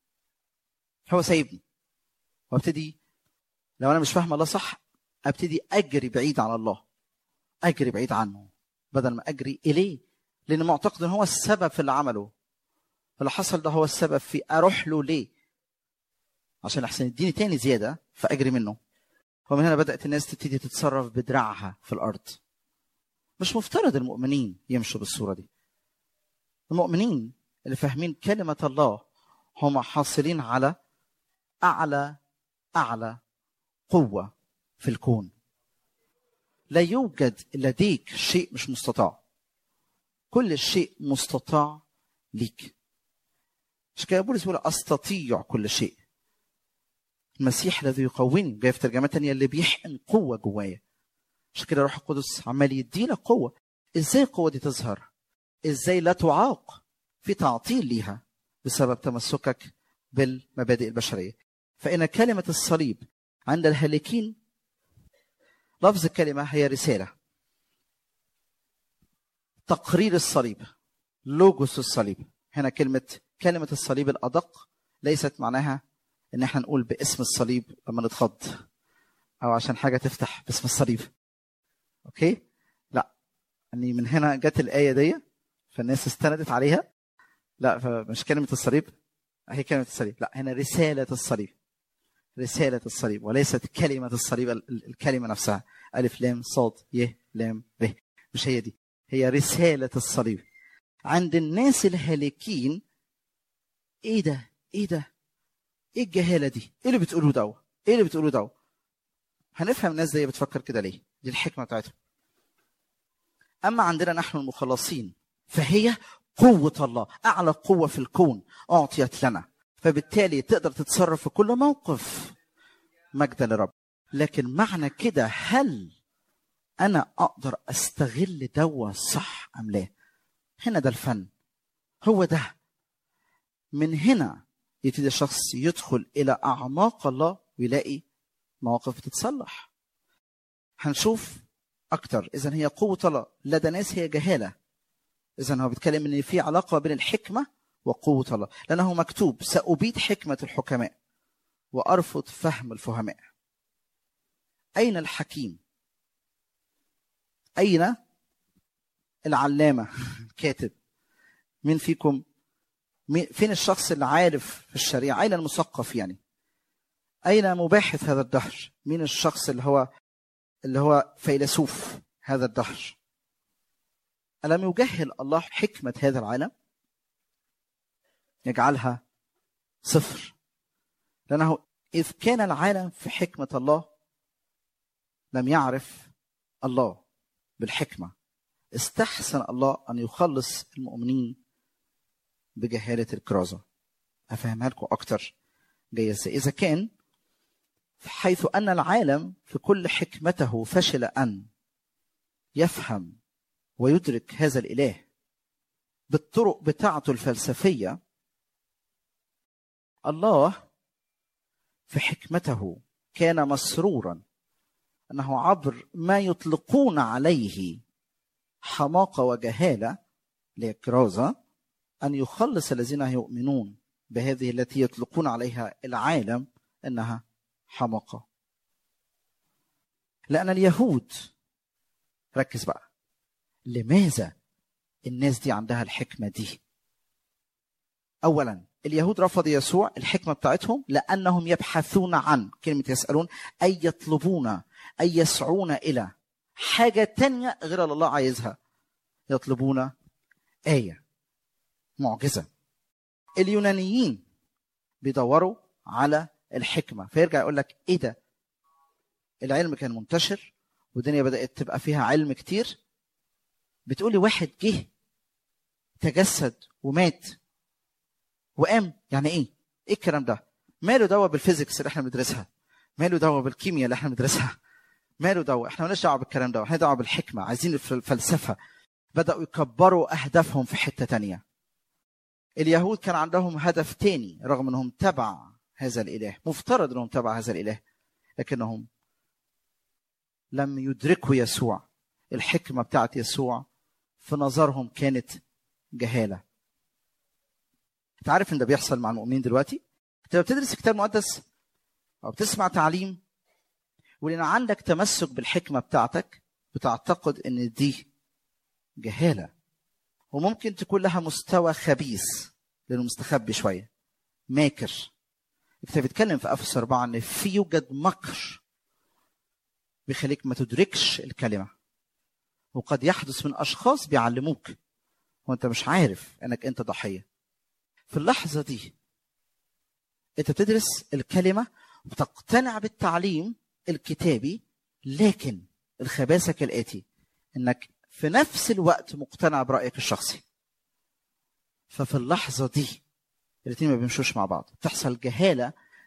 B: هو سايبني وابتدي لو انا مش فاهم الله صح ابتدي اجري بعيد عن الله اجري بعيد عنه بدل ما اجري اليه لان معتقد ان هو السبب في اللي عمله اللي حصل ده هو السبب في اروح له ليه عشان احسن يديني تاني زياده فاجري منه ومن هنا بدات الناس تبتدي تتصرف بدراعها في الارض مش مفترض المؤمنين يمشوا بالصوره دي المؤمنين اللي فاهمين كلمه الله هم حاصلين على اعلى اعلى قوه في الكون لا يوجد لديك شيء مش مستطاع كل شيء مستطاع ليك مش كده بولس بيقول استطيع كل شيء المسيح الذي يقويني جاي في ترجمه تانية اللي بيحقن قوه جوايا عشان كده الروح القدس عمال يدينا قوه ازاي القوه دي تظهر ازاي لا تعاق في تعطيل ليها بسبب تمسكك بالمبادئ البشريه فان كلمه الصليب عند الهالكين لفظ الكلمه هي رساله تقرير الصليب لوجوس الصليب هنا كلمه كلمه الصليب الادق ليست معناها ان احنا نقول باسم الصليب لما نتخض او عشان حاجه تفتح باسم الصليب اوكي لا اني من هنا جت الايه دي فالناس استندت عليها لا فمش كلمه الصليب هي كلمه الصليب لا هنا رساله الصليب رساله الصليب وليست كلمه الصليب الكلمه نفسها الف لام صاد ي لام ر مش هي دي هي رساله الصليب عند الناس الهالكين ايه ده ايه ده ايه الجهاله دي ايه اللي بتقولوه ده ايه اللي بتقولوه ده هنفهم الناس دي بتفكر كده ليه دي الحكمه بتاعتهم اما عندنا نحن المخلصين فهي قوه الله اعلى قوه في الكون اعطيت لنا فبالتالي تقدر تتصرف في كل موقف مجدا لرب لكن معنى كده هل انا اقدر استغل دوا صح ام لا هنا ده الفن هو ده من هنا يبتدي الشخص يدخل الى اعماق الله ويلاقي مواقف بتتصلح هنشوف اكتر اذا هي قوه الله لدى ناس هي جهاله اذا هو بيتكلم ان في علاقه بين الحكمه وقوه الله لانه مكتوب سابيد حكمه الحكماء وارفض فهم الفهماء اين الحكيم اين العلامه الكاتب مين فيكم فين الشخص اللي عارف في الشريعه اين المثقف يعني اين مباحث هذا الدهر مين الشخص اللي هو اللي هو فيلسوف هذا الدهر الم يجهل الله حكمه هذا العالم يجعلها صفر لانه اذ كان العالم في حكمه الله لم يعرف الله بالحكمه استحسن الله ان يخلص المؤمنين بجهاله الكرازه افهمها لكم اكتر جايه ازاي اذا كان حيث ان العالم في كل حكمته فشل ان يفهم ويدرك هذا الاله بالطرق بتاعته الفلسفيه الله في حكمته كان مسرورا انه عبر ما يطلقون عليه حماقه وجهاله لكرازه ان يخلص الذين يؤمنون بهذه التي يطلقون عليها العالم انها حماقه لان اليهود ركز بقى لماذا الناس دي عندها الحكمه دي اولا اليهود رفض يسوع الحكمه بتاعتهم لانهم يبحثون عن كلمه يسالون اي يطلبون اي يسعون الى حاجه تانية غير اللي الله عايزها يطلبون ايه معجزه اليونانيين بيدوروا على الحكمه فيرجع يقول لك ايه ده العلم كان منتشر والدنيا بدات تبقى فيها علم كتير بتقولي واحد جه تجسد ومات وقام يعني ايه ايه الكلام ده ماله دوا بالفيزيكس اللي احنا بندرسها ماله دوا بالكيمياء اللي احنا بندرسها ماله دوا احنا مالناش دعوه بالكلام ده احنا دعوه بالحكمه عايزين الفلسفه بداوا يكبروا اهدافهم في حته تانية اليهود كان عندهم هدف تاني رغم انهم تبع هذا الاله مفترض انهم تبع هذا الاله لكنهم لم يدركوا يسوع الحكمه بتاعت يسوع في نظرهم كانت جهاله انت عارف ان ده بيحصل مع المؤمنين دلوقتي انت بتدرس الكتاب المقدس او بتسمع تعليم ولان عندك تمسك بالحكمه بتاعتك بتعتقد ان دي جهاله وممكن تكون لها مستوى خبيث لانه مستخبي شويه ماكر الكتاب بيتكلم في افسس 4 ان في يوجد مكر بيخليك ما تدركش الكلمه وقد يحدث من اشخاص بيعلموك وانت مش عارف انك انت ضحيه في اللحظه دي انت بتدرس الكلمه وتقتنع بالتعليم الكتابي لكن الخباثه كالاتي انك في نفس الوقت مقتنع برايك الشخصي ففي اللحظه دي الاثنين ما بيمشوش مع بعض بتحصل جهاله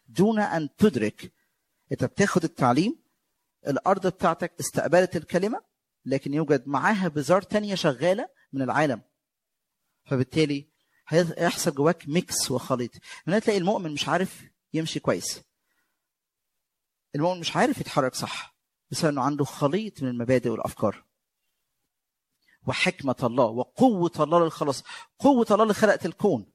B: دون ان تدرك انت بتاخد التعليم الارض بتاعتك استقبلت الكلمه لكن يوجد معاها بذار تانية شغاله من العالم فبالتالي هيحصل جواك ميكس وخليط من هنا تلاقي المؤمن مش عارف يمشي كويس المؤمن مش عارف يتحرك صح بسبب انه عنده خليط من المبادئ والافكار وحكمة الله وقوة الله للخلاص قوة الله اللي خلقت الكون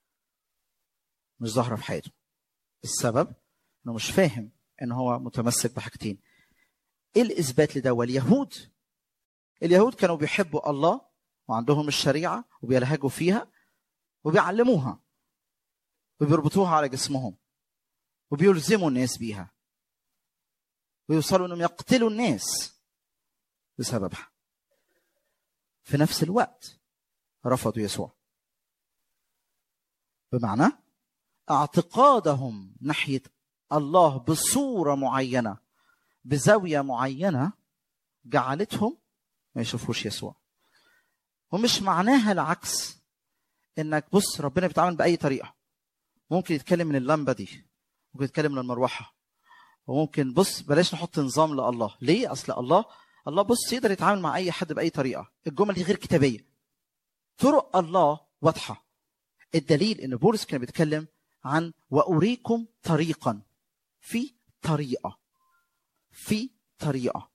B: مش ظاهرة في حياته السبب انه مش فاهم ان هو متمسك بحاجتين ايه الاثبات لده واليهود اليهود كانوا بيحبوا الله وعندهم الشريعة وبيلهجوا فيها وبيعلموها وبيربطوها على جسمهم وبيلزموا الناس بيها ويوصلوا انهم يقتلوا الناس بسببها في نفس الوقت رفضوا يسوع بمعنى اعتقادهم ناحيه الله بصوره معينه بزاويه معينه جعلتهم ما يشوفوش يسوع ومش معناها العكس انك بص ربنا بيتعامل باي طريقه ممكن يتكلم من اللمبه دي ممكن يتكلم من المروحه وممكن بص بلاش نحط نظام لله ليه اصل الله الله بص يقدر يتعامل مع اي حد باي طريقه الجمل دي غير كتابيه طرق الله واضحه الدليل ان بولس كان بيتكلم عن واريكم طريقا في طريقه في طريقه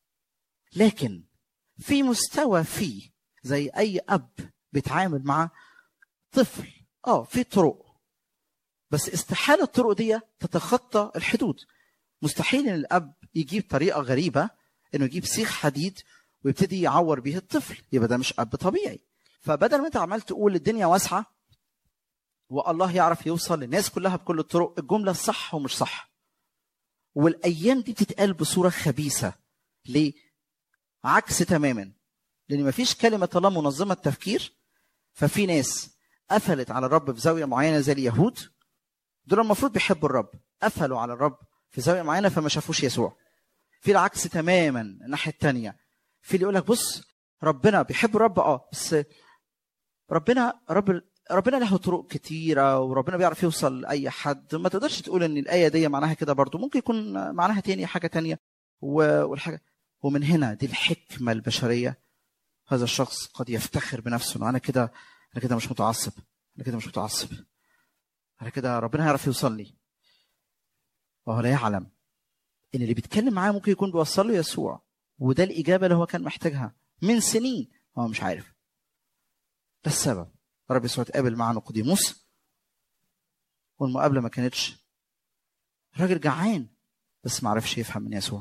B: لكن في مستوى فيه زي اي اب بيتعامل مع طفل اه في طرق بس استحاله الطرق دي تتخطى الحدود مستحيل ان الاب يجيب طريقه غريبه انه يجيب سيخ حديد ويبتدي يعور بيه الطفل يبقى ده مش اب طبيعي فبدل ما انت عمال تقول الدنيا واسعه والله يعرف يوصل للناس كلها بكل الطرق الجمله صح ومش صح والايام دي بتتقال بصوره خبيثه ليه عكس تماما لان مفيش كلمه الله منظمه التفكير ففي ناس قفلت على الرب في زاويه معينه زي اليهود دول المفروض بيحبوا الرب قفلوا على الرب في زاويه معينه فما شافوش يسوع في العكس تماما الناحيه الثانيه في اللي يقول لك بص ربنا بيحب الرب اه بس ربنا رب ربنا له طرق كتيره وربنا بيعرف يوصل لاي حد ما تقدرش تقول ان الايه دي معناها كده برضو ممكن يكون معناها تاني حاجه تانية والحاجه ومن هنا دي الحكمه البشريه هذا الشخص قد يفتخر بنفسه انه انا كده انا كده مش متعصب انا كده مش متعصب انا كده ربنا هيعرف يوصل لي وهو لا يعلم ان اللي بيتكلم معاه ممكن يكون بيوصل له يسوع وده الاجابه اللي هو كان محتاجها من سنين هو مش عارف ده السبب رب يسوع اتقابل مع نقوديموس والمقابله ما كانتش راجل جعان بس ما عرفش يفهم من يسوع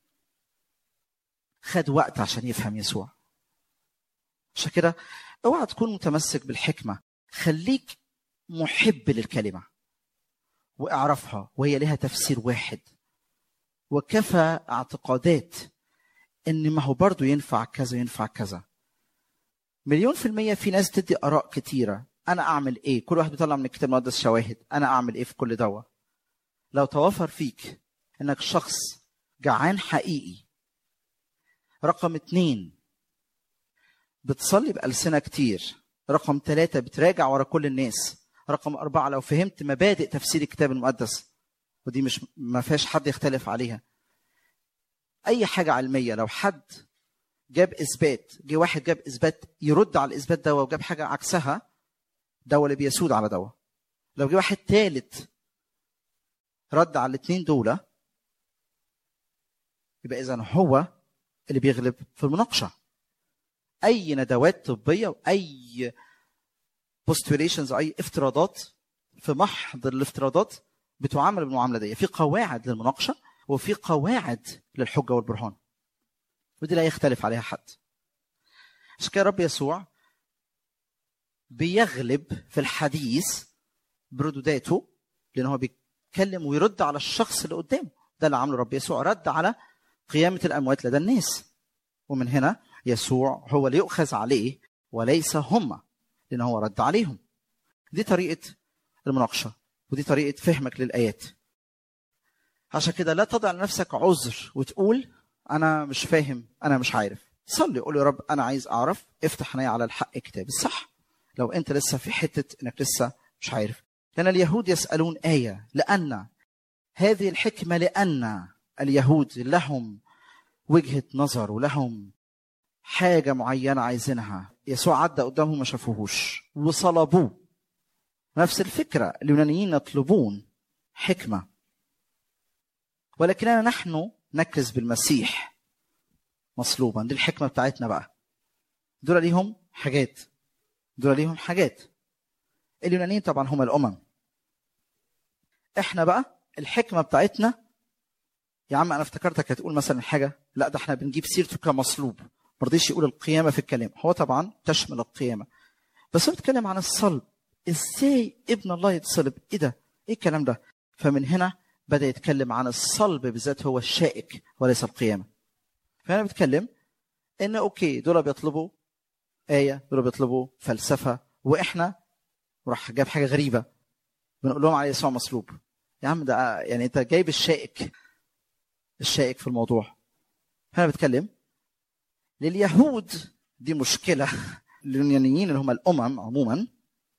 B: خد وقت عشان يفهم يسوع عشان كده اوعى تكون متمسك بالحكمه خليك محب للكلمه واعرفها وهي لها تفسير واحد وكفى اعتقادات ان ما هو برضه ينفع كذا ينفع كذا مليون في المية في ناس تدي آراء كتيرة أنا أعمل إيه كل واحد بيطلع من الكتاب المقدس شواهد أنا أعمل إيه في كل دوا لو توفر فيك إنك شخص جعان حقيقي رقم اتنين بتصلي بألسنة كتير رقم ثلاثة بتراجع ورا كل الناس رقم أربعة لو فهمت مبادئ تفسير الكتاب المقدس ودي مش ما فيهاش حد يختلف عليها أي حاجة علمية لو حد جاب اثبات جه واحد جاب اثبات يرد على الاثبات ده وجاب حاجه عكسها ده اللي بيسود على ده لو جه واحد ثالث رد على الاثنين دول يبقى اذا هو اللي بيغلب في المناقشه اي ندوات طبيه واي بوستوليشنز اي افتراضات في محض الافتراضات بتعامل بالمعامله دي في قواعد للمناقشه وفي قواعد للحجه والبرهان ودي لا يختلف عليها حد عشان كده رب يسوع بيغلب في الحديث بردوداته لان هو بيتكلم ويرد على الشخص اللي قدامه ده اللي عمله رب يسوع رد على قيامه الاموات لدى الناس ومن هنا يسوع هو اللي يؤخذ عليه وليس هم لان هو رد عليهم دي طريقه المناقشه ودي طريقه فهمك للايات عشان كده لا تضع لنفسك عذر وتقول انا مش فاهم انا مش عارف صلي قول يا رب انا عايز اعرف افتح عيني على الحق كتاب الصح لو انت لسه في حته انك لسه مش عارف لان اليهود يسالون ايه لان هذه الحكمة لأن اليهود لهم وجهة نظر ولهم حاجة معينة عايزينها يسوع عدى قدامهم ما شافوهوش وصلبوه نفس الفكرة اليونانيين يطلبون حكمة ولكننا نحن نكرز بالمسيح مصلوبا دي الحكمة بتاعتنا بقى دول ليهم حاجات دول ليهم حاجات اليونانيين طبعا هم الأمم احنا بقى الحكمة بتاعتنا يا عم انا افتكرتك هتقول مثلا حاجة لا ده احنا بنجيب سيرته كمصلوب ما رضيش يقول القيامة في الكلام هو طبعا تشمل القيامة بس هو بيتكلم عن الصلب ازاي ابن الله يتصلب ايه ده ايه الكلام ده فمن هنا بدا يتكلم عن الصلب بالذات هو الشائك وليس القيامه فهنا بيتكلم ان اوكي دول بيطلبوا ايه دول بيطلبوا فلسفه واحنا وراح جاب حاجه غريبه بنقول لهم على يسوع مصلوب يا عم ده يعني انت جايب الشائك الشائك في الموضوع هنا بيتكلم لليهود دي مشكله اليونانيين اللي هم الامم عموما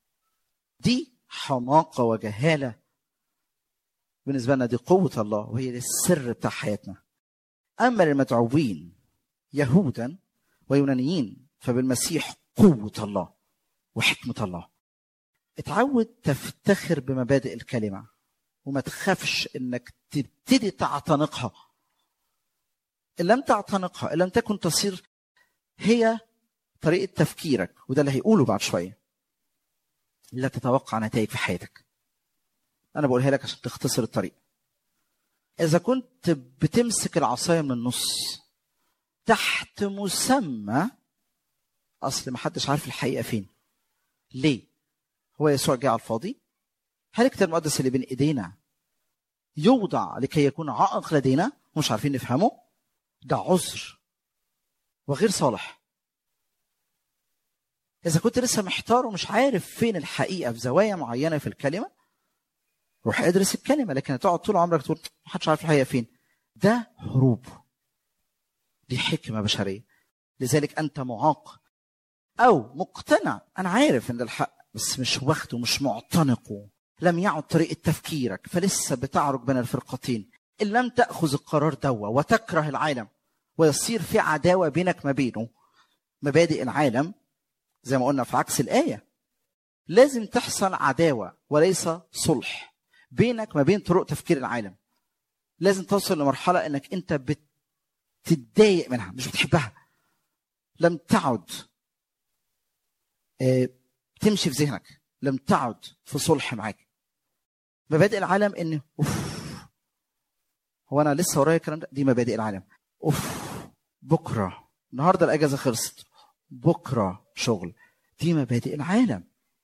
B: دي حماقه وجهاله بالنسبه لنا دي قوه الله وهي دي السر بتاع حياتنا اما للمدعوين يهودا ويونانيين فبالمسيح قوه الله وحكمه الله اتعود تفتخر بمبادئ الكلمه وما تخافش انك تبتدي تعتنقها ان لم تعتنقها ان لم تكن تصير هي طريقه تفكيرك وده اللي هيقوله بعد شويه لا تتوقع نتائج في حياتك انا بقولها لك عشان تختصر الطريق اذا كنت بتمسك العصايه من النص تحت مسمى اصل ما حدش عارف الحقيقه فين ليه هو يسوع جه على الفاضي هل الكتاب المقدس اللي بين ايدينا يوضع لكي يكون عائق لدينا ومش عارفين نفهمه ده عذر وغير صالح إذا كنت لسه محتار ومش عارف فين الحقيقة في زوايا معينة في الكلمة روح ادرس الكلمة لكن هتقعد طول عمرك تقول محدش عارف الحقيقة فين ده هروب دي حكمة بشرية لذلك أنت معاق أو مقتنع أنا عارف إن الحق بس مش واخده مش معتنقه لم يعد طريقة تفكيرك فلسه بتعرج بين الفرقتين إن لم تأخذ القرار دوا وتكره العالم ويصير في عداوة بينك ما بينه مبادئ العالم زي ما قلنا في عكس الآية لازم تحصل عداوة وليس صلح بينك ما بين طرق تفكير العالم لازم توصل لمرحلة انك انت بتتضايق منها مش بتحبها لم تعد آه، تمشي في ذهنك لم تعد في صلح معاك مبادئ العالم ان اوف هو انا لسه ورايا الكلام ده دي مبادئ العالم اوف بكره النهارده الاجازه خلصت بكره شغل دي مبادئ العالم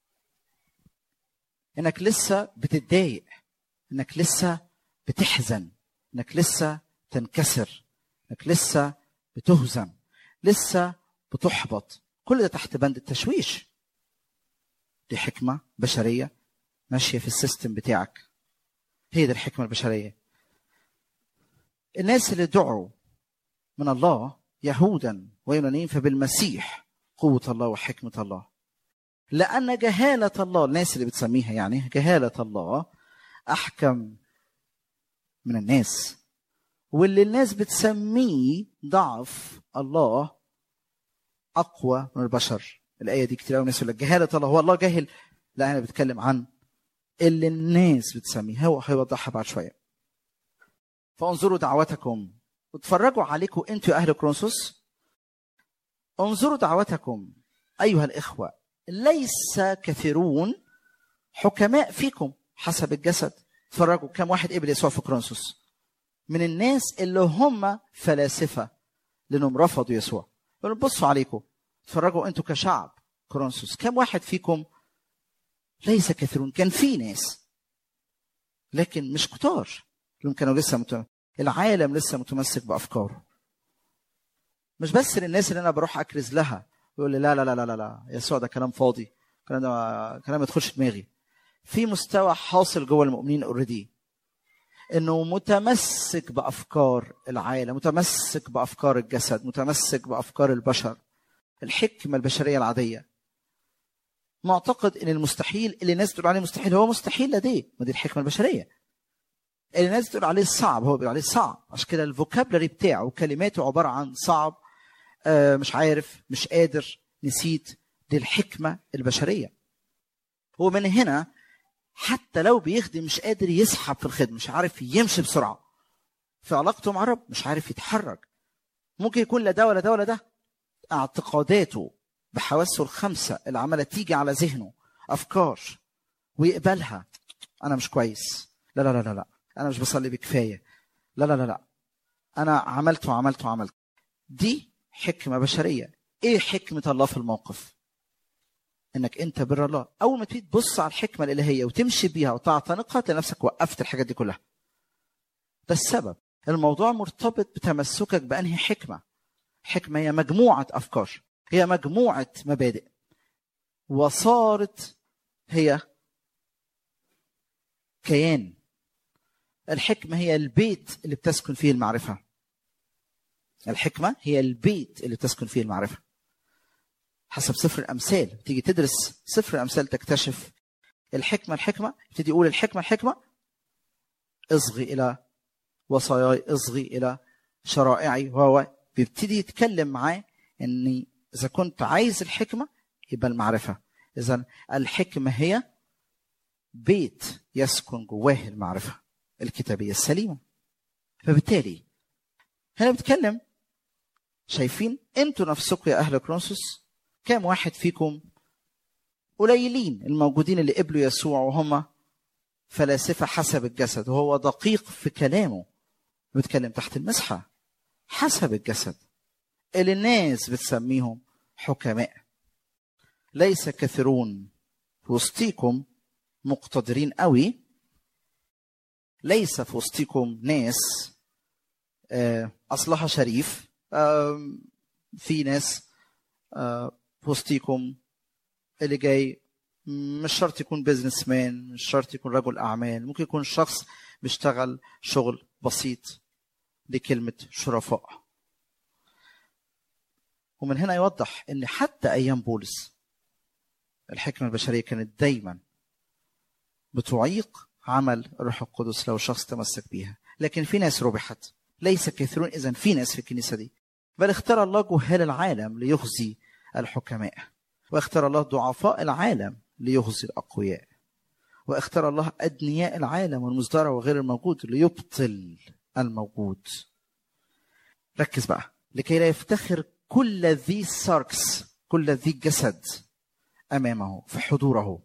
B: انك لسه بتتضايق انك لسه بتحزن انك لسه تنكسر انك لسه بتهزم لسه بتحبط كل ده تحت بند التشويش دي حكمة بشرية ماشية في السيستم بتاعك هي دي الحكمة البشرية الناس اللي دعوا من الله يهودا ويونانيين فبالمسيح قوة الله وحكمة الله لأن جهالة الله الناس اللي بتسميها يعني جهالة الله أحكم من الناس واللي الناس بتسميه ضعف الله أقوى من البشر الآية دي كتير قوي ناس يقول لك جهالة الله هو الله جاهل لا أنا بتكلم عن اللي الناس بتسميه هو هيوضحها بعد شوية فانظروا دعوتكم واتفرجوا عليكم انتوا يا أهل كرونسوس انظروا دعوتكم أيها الإخوة ليس كثيرون حكماء فيكم حسب الجسد اتفرجوا كم واحد قبل يسوع في كرونسوس من الناس اللي هم فلاسفة لأنهم رفضوا يسوع يقولوا بصوا عليكم اتفرجوا انتوا كشعب كرونسوس كم واحد فيكم ليس كثيرون كان في ناس لكن مش كتار لهم كانوا لسه مت... العالم لسه متمسك بافكاره مش بس للناس اللي انا بروح اكرز لها يقول لي لا لا لا لا لا يسوع ده كلام فاضي الكلام ده كلام ما يدخلش دماغي في مستوى حاصل جوه المؤمنين اوريدي انه متمسك بافكار العالم متمسك بافكار الجسد متمسك بافكار البشر الحكمه البشريه العاديه معتقد ان المستحيل اللي الناس بتقول عليه مستحيل هو مستحيل لديه ما دي الحكمه البشريه اللي الناس تقول عليه صعب هو بيقول عليه صعب عشان كده الفوكابلري بتاعه وكلماته عباره عن صعب آه مش عارف مش قادر نسيت دي الحكمه البشريه ومن هنا حتى لو بيخدم مش قادر يسحب في الخدمه مش عارف يمشي بسرعه في علاقته مع الرب مش عارف يتحرك ممكن يكون لا ده ولا ده ولا ده اعتقاداته بحواسه الخمسه اللي عماله تيجي على ذهنه افكار ويقبلها انا مش كويس لا لا لا لا لا انا مش بصلي بكفايه لا لا لا لا انا عملت وعملت وعملت دي حكمه بشريه ايه حكمه الله في الموقف انك انت بر الله اول ما تبتدي تبص على الحكمه الالهيه وتمشي بيها وتعتنقها تلاقي نفسك وقفت الحاجات دي كلها ده السبب الموضوع مرتبط بتمسكك بانهي حكمه حكمه هي مجموعه افكار هي مجموعه مبادئ وصارت هي كيان الحكمه هي البيت اللي بتسكن فيه المعرفه الحكمه هي البيت اللي بتسكن فيه المعرفه حسب سفر الامثال تيجي تدرس سفر الامثال تكتشف الحكمه الحكمه يبتدي يقول الحكمه الحكمه اصغي الى وصاياي اصغي الى شرائعي وهو بيبتدي يتكلم معاه اني اذا كنت عايز الحكمه يبقى المعرفه اذا الحكمه هي بيت يسكن جواه المعرفه الكتابيه السليمه فبالتالي هنا بتكلم شايفين انتوا نفسكم يا اهل كرونسوس كام واحد فيكم قليلين الموجودين اللي قبلوا يسوع وهم فلاسفه حسب الجسد وهو دقيق في كلامه بيتكلم تحت المسحه حسب الجسد اللي الناس بتسميهم حكماء ليس كثيرون في وسطيكم مقتدرين قوي ليس في وسطيكم ناس اصلها شريف في ناس في وسطيكم اللي جاي مش شرط يكون بيزنس مان مش شرط يكون رجل اعمال ممكن يكون شخص بيشتغل شغل بسيط دي كلمة شرفاء ومن هنا يوضح ان حتى ايام بولس الحكمة البشرية كانت دايما بتعيق عمل الروح القدس لو شخص تمسك بيها لكن في ناس ربحت ليس كثيرون اذا في ناس في الكنيسة دي بل اختار الله جهال العالم ليخزي الحكماء واختار الله ضعفاء العالم ليخزي الاقوياء واختار الله ادنياء العالم والمزدرع وغير الموجود ليبطل الموجود ركز بقى لكي لا يفتخر كل ذي ساركس كل ذي جسد امامه في حضوره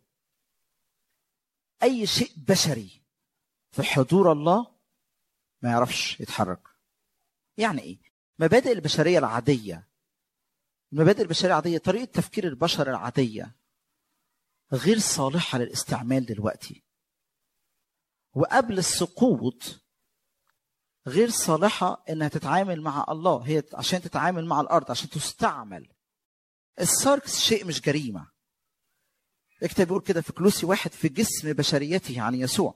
B: اي شيء بشري في حضور الله ما يعرفش يتحرك يعني ايه مبادئ البشريه العاديه المبادئ البشريه العاديه طريقه تفكير البشر العاديه غير صالحه للاستعمال دلوقتي وقبل السقوط غير صالحة إنها تتعامل مع الله هي عشان تتعامل مع الأرض عشان تستعمل الساركس شيء مش جريمة الكتاب بيقول كده في كلوسي واحد في جسم بشريته عن يسوع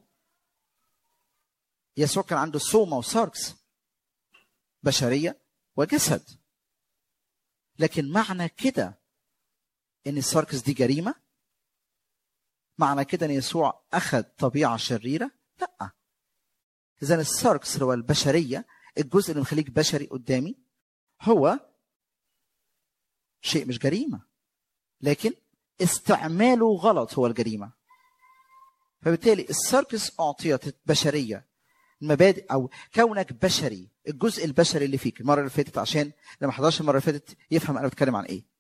B: يسوع كان عنده سوما وساركس بشرية وجسد لكن معنى كده ان الساركس دي جريمة معنى كده ان يسوع اخذ طبيعة شريرة لا اذا الساركس اللي هو البشريه الجزء اللي مخليك بشري قدامي هو شيء مش جريمه لكن استعماله غلط هو الجريمه فبالتالي الساركس اعطيت بشريه المبادئ او كونك بشري الجزء البشري اللي فيك المره اللي فاتت عشان لما حضرش المره اللي فاتت يفهم انا بتكلم عن ايه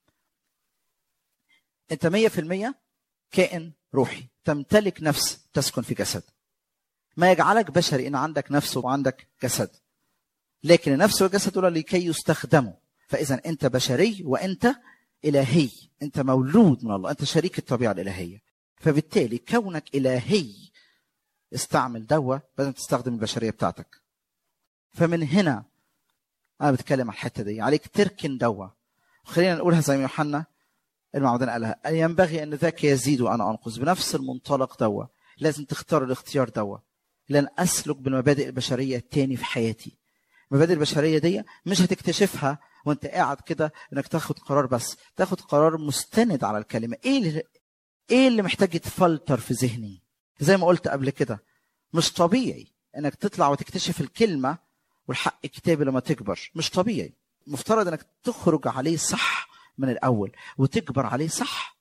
B: انت 100% كائن روحي تمتلك نفس تسكن في جسد ما يجعلك بشري ان عندك نفس وعندك جسد لكن النفس والجسد دول لكي يستخدموا فاذا انت بشري وانت الهي انت مولود من الله انت شريك الطبيعه الالهيه فبالتالي كونك الهي استعمل دوا لازم تستخدم البشريه بتاعتك فمن هنا انا بتكلم عن الحته دي عليك تركن دوا خلينا نقولها زي ما يوحنا المعمدان قالها ينبغي ان ذاك يزيد وانا انقص بنفس المنطلق دوا لازم تختار الاختيار دوا لن اسلك بالمبادئ البشريه التاني في حياتي المبادئ البشريه دي مش هتكتشفها وانت قاعد كده انك تاخد قرار بس تاخد قرار مستند على الكلمه ايه اللي ايه اللي محتاج يتفلتر في ذهني زي ما قلت قبل كده مش طبيعي انك تطلع وتكتشف الكلمه والحق الكتابي لما تكبر مش طبيعي مفترض انك تخرج عليه صح من الاول وتكبر عليه صح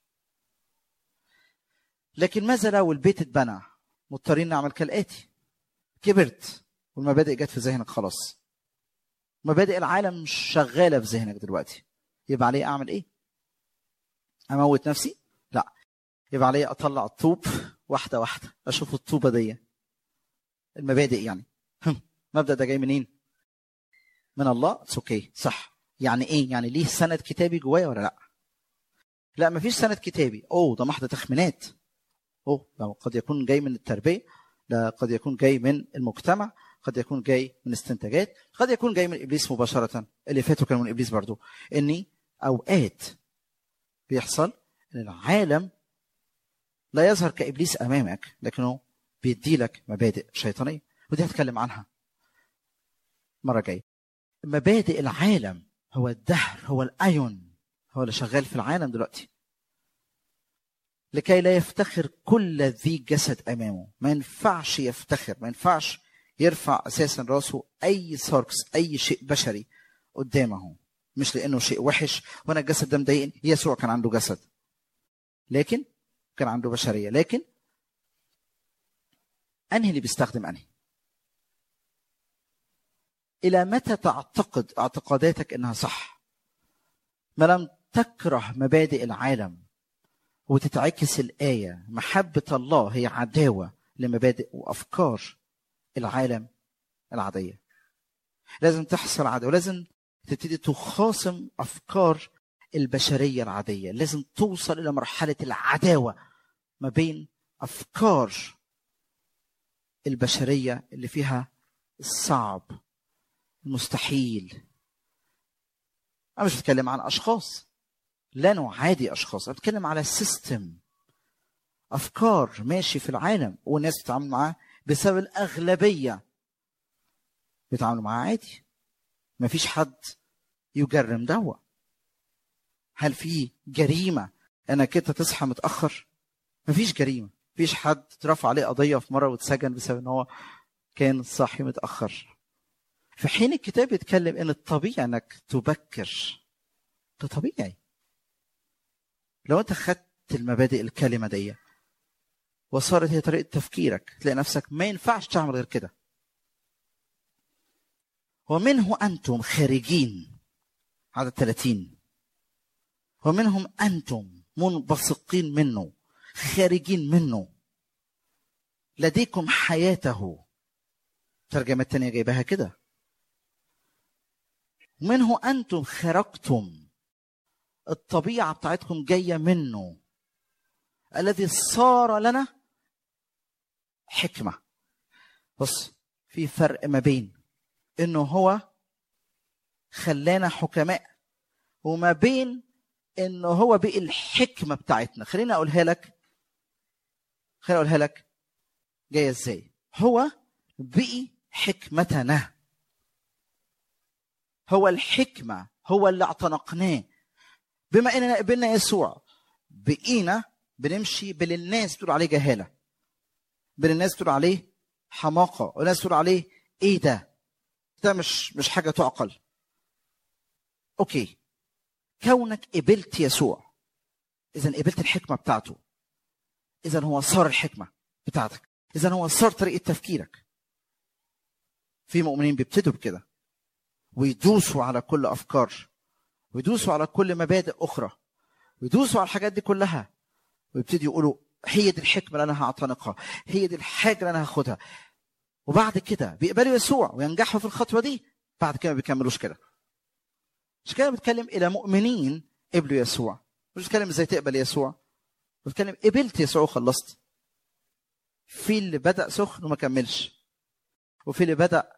B: لكن ماذا لو البيت اتبنى مضطرين نعمل كالاتي كبرت والمبادئ جت في ذهنك خلاص مبادئ العالم مش شغاله في ذهنك دلوقتي يبقى عليه اعمل ايه اموت نفسي لا يبقى عليه اطلع الطوب واحده واحده اشوف الطوبه دي المبادئ يعني هم، المبدا ده جاي منين من الله اتس اوكي صح يعني ايه يعني ليه سند كتابي جوايا ولا لا لا مفيش سند كتابي اوه ده محض تخمينات اوه ده قد يكون جاي من التربيه ده قد يكون جاي من المجتمع قد يكون جاي من استنتاجات قد يكون جاي من ابليس مباشره اللي فاتوا كانوا من ابليس برضو اني اوقات بيحصل ان العالم لا يظهر كابليس امامك لكنه بيدي لك مبادئ شيطانيه ودي هتكلم عنها مره جايه مبادئ العالم هو الدهر هو الايون هو اللي شغال في العالم دلوقتي لكي لا يفتخر كل ذي جسد امامه ما ينفعش يفتخر ما ينفعش يرفع اساسا راسه اي ساركس اي شيء بشري قدامه مش لانه شيء وحش وانا الجسد ده مضايقني يسوع كان عنده جسد لكن كان عنده بشريه لكن انهي اللي بيستخدم انهي الى متى تعتقد اعتقاداتك انها صح ما لم تكره مبادئ العالم وتتعكس الايه محبه الله هي عداوه لمبادئ وافكار العالم العاديه لازم تحصل عداوه لازم تبتدي تخاصم افكار البشريه العاديه لازم توصل الى مرحله العداوه ما بين افكار البشريه اللي فيها الصعب المستحيل انا مش بتكلم عن اشخاص لا نعادي اشخاص انا بتكلم على سيستم افكار ماشي في العالم والناس بتتعامل معاه بسبب الاغلبيه بيتعاملوا معاه عادي مفيش حد يجرم دوا هل في جريمه انك انت تصحى متاخر مفيش جريمه مفيش حد اترفع عليه قضيه في مره واتسجن بسبب ان هو كان صاحي متاخر في حين الكتاب بيتكلم ان الطبيعي انك تبكر ده طبيعي لو انت خدت المبادئ الكلمه دي وصارت هي طريقه تفكيرك تلاقي نفسك ما ينفعش تعمل غير كده ومنه انتم خارجين عدد 30 ومنهم انتم منبثقين منه خارجين منه لديكم حياته الترجمة الثانية جايبها كده منه أنتم خرجتم الطبيعة بتاعتكم جاية منه الذي صار لنا حكمة بص في فرق ما بين انه هو خلانا حكماء وما بين انه هو بقي الحكمة بتاعتنا خليني اقولها لك خليني اقولها لك جاية ازاي هو بقي حكمتنا هو الحكمة هو اللي اعتنقناه بما اننا قبلنا يسوع بقينا بنمشي باللي الناس بتقول عليه جهالة باللي الناس بتقول عليه حماقة والناس بتقول عليه ايه ده ده مش مش حاجة تعقل اوكي كونك قبلت يسوع اذا قبلت الحكمة بتاعته اذا هو صار الحكمة بتاعتك اذا هو صار طريقة تفكيرك في مؤمنين بيبتدوا بكده ويدوسوا على كل افكار ويدوسوا على كل مبادئ اخرى ويدوسوا على الحاجات دي كلها ويبتدوا يقولوا هي دي الحكمه اللي انا هعتنقها هي دي الحاجه اللي انا هاخدها وبعد كده بيقبلوا يسوع وينجحوا في الخطوه دي بعد كده ما بيكملوش كده مش كده بتكلم الى مؤمنين قبلوا يسوع مش بتكلم ازاي تقبل يسوع بتكلم قبلت يسوع وخلصت في اللي بدا سخن وما كملش وفي اللي بدا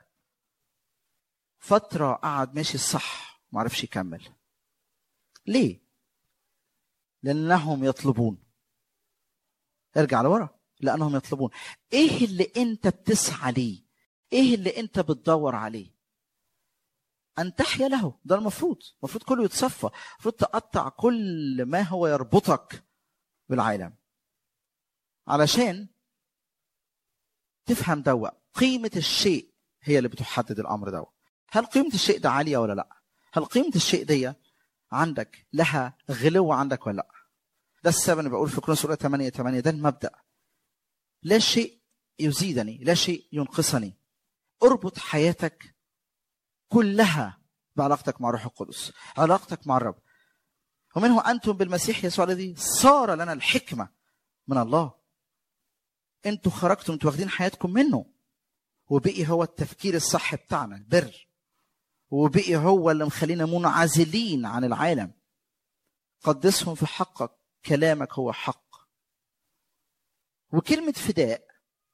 B: فتره قعد ماشي الصح ما عرفش يكمل ليه لانهم يطلبون ارجع لورا لانهم يطلبون ايه اللي انت بتسعى ليه ايه اللي انت بتدور عليه ان تحيا له ده المفروض المفروض كله يتصفى المفروض تقطع كل ما هو يربطك بالعالم علشان تفهم دوا قيمه الشيء هي اللي بتحدد الامر ده هل قيمه الشيء ده عاليه ولا لا هل قيمه الشيء دي عندك لها غلو عندك ولا لا ده السبب اللي بقول في كورنثوس الاولى 8 8 ده المبدا لا شيء يزيدني لا شيء ينقصني اربط حياتك كلها بعلاقتك مع الروح القدس علاقتك مع الرب ومنه انتم بالمسيح يسوع الذي صار لنا الحكمه من الله انتوا خرجتوا انتوا واخدين حياتكم منه وبقي هو التفكير الصح بتاعنا البر وبقي هو اللي مخلينا منعزلين عن العالم قدسهم في حقك كلامك هو حق وكلمة فداء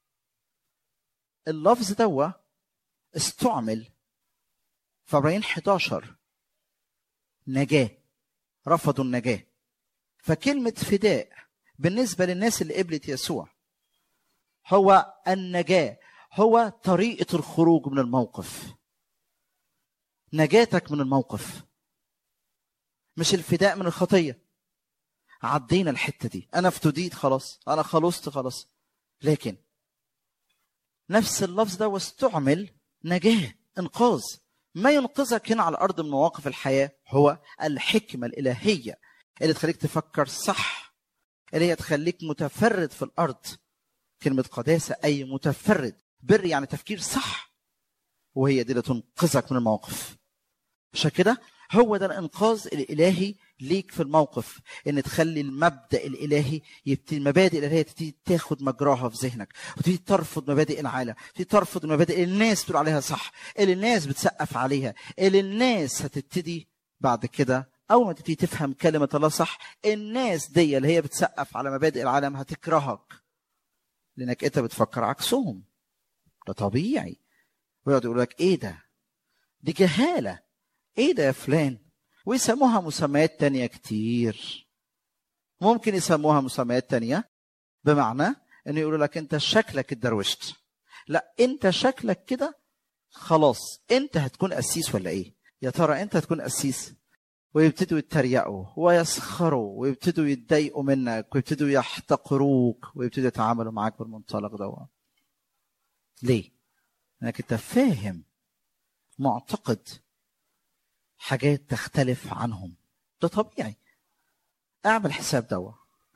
B: اللفظ دوا استعمل في عبرين 11 نجاة رفضوا النجاة فكلمة فداء بالنسبة للناس اللي قبلت يسوع هو النجاة هو طريقة الخروج من الموقف نجاتك من الموقف مش الفداء من الخطية عدينا الحتة دي أنا افتديت خلاص أنا خلصت خلاص لكن نفس اللفظ ده واستعمل نجاة إنقاذ ما ينقذك هنا على الأرض من مواقف الحياة هو الحكمة الإلهية اللي تخليك تفكر صح اللي هي تخليك متفرد في الأرض كلمة قداسة أي متفرد بر يعني تفكير صح وهي دي اللي تنقذك من الموقف عشان كده هو ده الانقاذ الالهي ليك في الموقف ان تخلي المبدا الالهي يبتدي المبادئ الالهيه تبتدي تاخد مجراها في ذهنك وتبتدي ترفض مبادئ العالم تبتدي ترفض المبادئ اللي الناس بتقول عليها صح اللي الناس بتسقف عليها اللي الناس هتبتدي بعد كده اول ما تبتدي تفهم كلمه الله صح الناس دي اللي هي بتسقف على مبادئ العالم هتكرهك لانك انت بتفكر عكسهم ده طبيعي ويقعد يقول لك ايه ده دي جهاله ايه ده يا فلان ويسموها مسميات تانية كتير ممكن يسموها مسميات تانية بمعنى انه يقولوا لك انت شكلك اتدروشت لا انت شكلك كده خلاص انت هتكون قسيس ولا ايه يا ترى انت هتكون قسيس ويبتدوا يتريقوا ويسخروا ويبتدوا يتضايقوا منك ويبتدوا يحتقروك ويبتدوا يتعاملوا معاك بالمنطلق ده ليه؟ لانك انت فاهم معتقد حاجات تختلف عنهم ده طبيعي اعمل حساب دوا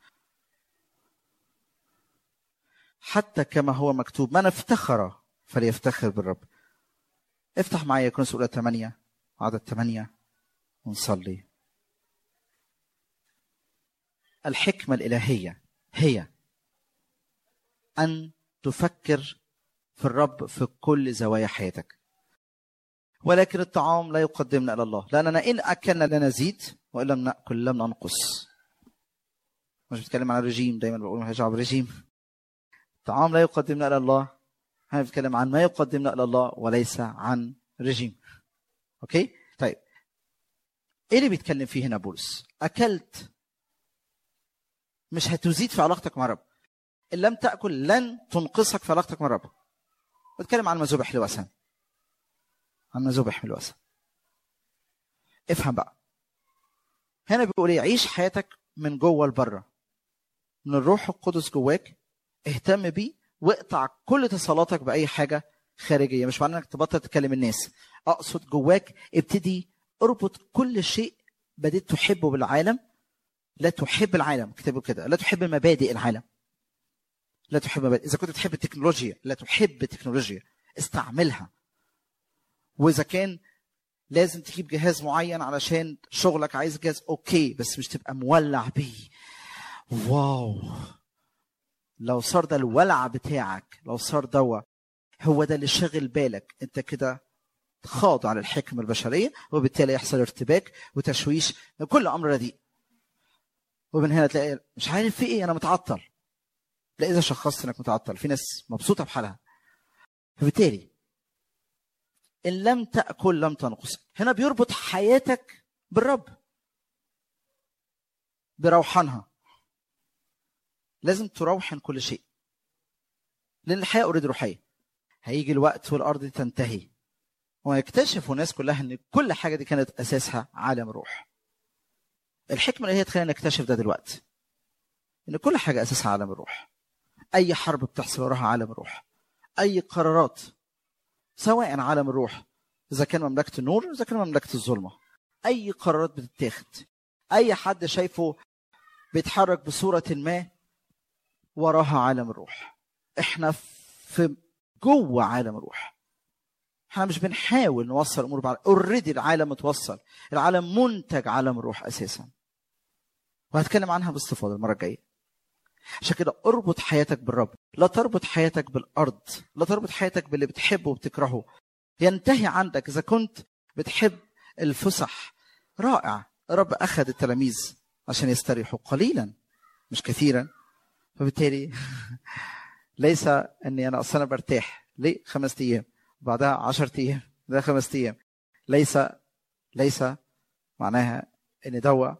B: حتى كما هو مكتوب من افتخر فليفتخر بالرب افتح معايا كنس اولى 8 عدد 8 ونصلي الحكمة الإلهية هي أن تفكر في الرب في كل زوايا حياتك ولكن الطعام لا يقدمنا الى الله لاننا ان اكلنا لا نزيد وان لم ناكل لم ننقص مش بتكلم عن الرجيم دايما بقول ما دعوه بالرجيم الطعام لا يقدمنا الى الله احنا بنتكلم عن ما يقدمنا الى الله وليس عن رجيم اوكي طيب ايه اللي بيتكلم فيه هنا بولس اكلت مش هتزيد في علاقتك مع الرب ان لم تاكل لن تنقصك في علاقتك مع الرب بتكلم عن مذبح لوثن عن ذبح من الوثن افهم بقى هنا بيقول ايه عيش حياتك من جوه لبره من الروح القدس جواك اهتم بيه واقطع كل اتصالاتك باي حاجه خارجيه مش معنى انك تبطل تكلم الناس اقصد جواك ابتدي اربط كل شيء بديت تحبه بالعالم لا تحب العالم كتبوا كده لا تحب مبادئ العالم لا تحب مبادئ اذا كنت تحب التكنولوجيا لا تحب التكنولوجيا استعملها واذا كان لازم تجيب جهاز معين علشان شغلك عايز جهاز اوكي بس مش تبقى مولع بيه واو لو صار ده الولع بتاعك لو صار دوا هو ده اللي شغل بالك انت كده خاضع للحكمة البشرية وبالتالي يحصل ارتباك وتشويش كل أمر رديء ومن هنا تلاقي مش عارف في ايه انا متعطل لا اذا شخصت انك متعطل في ناس مبسوطه بحالها فبالتالي ان لم تاكل لم تنقص هنا بيربط حياتك بالرب بروحانها لازم تروحن كل شيء لان الحياه اوريدي روحيه هيجي الوقت والارض دي تنتهي ويكتشفوا الناس كلها ان كل حاجه دي كانت اساسها عالم روح الحكمه اللي هي تخلينا نكتشف ده دلوقتي ان كل حاجه اساسها عالم الروح اي حرب بتحصل وراها عالم الروح اي قرارات سواء عالم الروح اذا كان مملكه النور اذا كان مملكه الظلمه اي قرارات بتتاخد اي حد شايفه بيتحرك بصوره ما وراها عالم الروح احنا في جوه عالم الروح احنا مش بنحاول نوصل الامور بعد اوريدي العالم متوصل العالم منتج عالم الروح اساسا وهتكلم عنها باستفاضه المره الجايه عشان كده اربط حياتك بالرب لا تربط حياتك بالارض لا تربط حياتك باللي بتحبه وبتكرهه ينتهي عندك اذا كنت بتحب الفسح رائع الرب اخذ التلاميذ عشان يستريحوا قليلا مش كثيرا فبالتالي ليس اني انا اصلا برتاح ليه خمس ايام بعدها عشرة ايام ده خمس ايام ليس ليس معناها ان دوا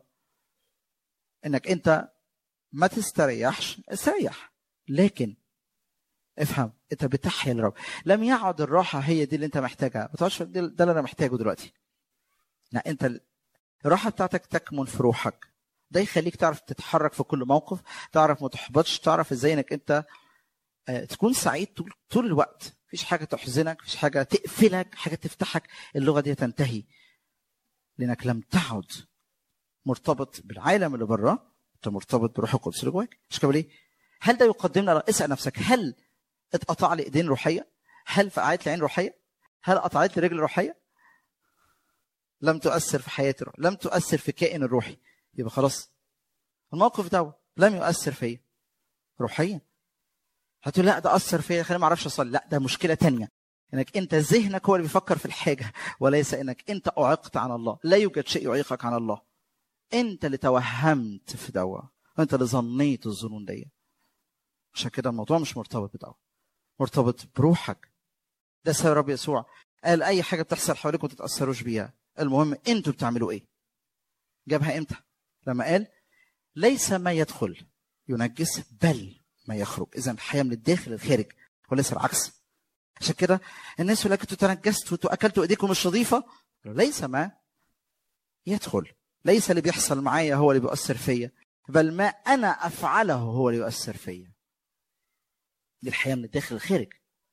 B: انك انت ما تستريحش استريح لكن افهم انت بتحيا الرب لم يعد الراحه هي دي اللي انت محتاجها ما تقعدش ده اللي انا محتاجه دلوقتي لا انت الراحه بتاعتك تكمن في روحك ده يخليك تعرف تتحرك في كل موقف تعرف ما تحبطش تعرف ازاي انك انت تكون سعيد طول, طول الوقت مفيش حاجه تحزنك مفيش حاجه تقفلك حاجه تفتحك اللغه دي تنتهي لانك لم تعد مرتبط بالعالم اللي بره انت مرتبط بروح القدس اللي جواك مش كده ليه هل ده يقدمنا اسال نفسك هل اتقطع لي ايدين روحيه هل فقعت لي عين روحيه هل قطعت لي رجل روحيه لم تؤثر في حياتي الروح. لم تؤثر في كائن الروحي يبقى خلاص الموقف ده لم يؤثر فيا روحيا هتقول لا ده اثر فيا خليني ما اعرفش اصلي لا ده مشكله تانية انك انت ذهنك هو اللي بيفكر في الحاجه وليس انك انت اعقت عن الله لا يوجد شيء يعيقك عن الله انت اللي توهمت في دوا انت اللي ظنيت الظنون دي عشان كده الموضوع مش مرتبط بدوا مرتبط بروحك ده سبب رب يسوع قال اي حاجه بتحصل حواليكم ما تتاثروش بيها المهم انتوا بتعملوا ايه جابها امتى لما قال ليس ما يدخل ينجس بل ما يخرج اذا الحياه من الداخل للخارج وليس العكس عشان كده الناس يقول لك انتوا تنجستوا انتوا اكلتوا ايديكم مش نظيفه ليس ما يدخل ليس اللي بيحصل معايا هو اللي بيؤثر فيا بل ما انا افعله هو اللي يؤثر فيا دي الحياه من الداخل للخارج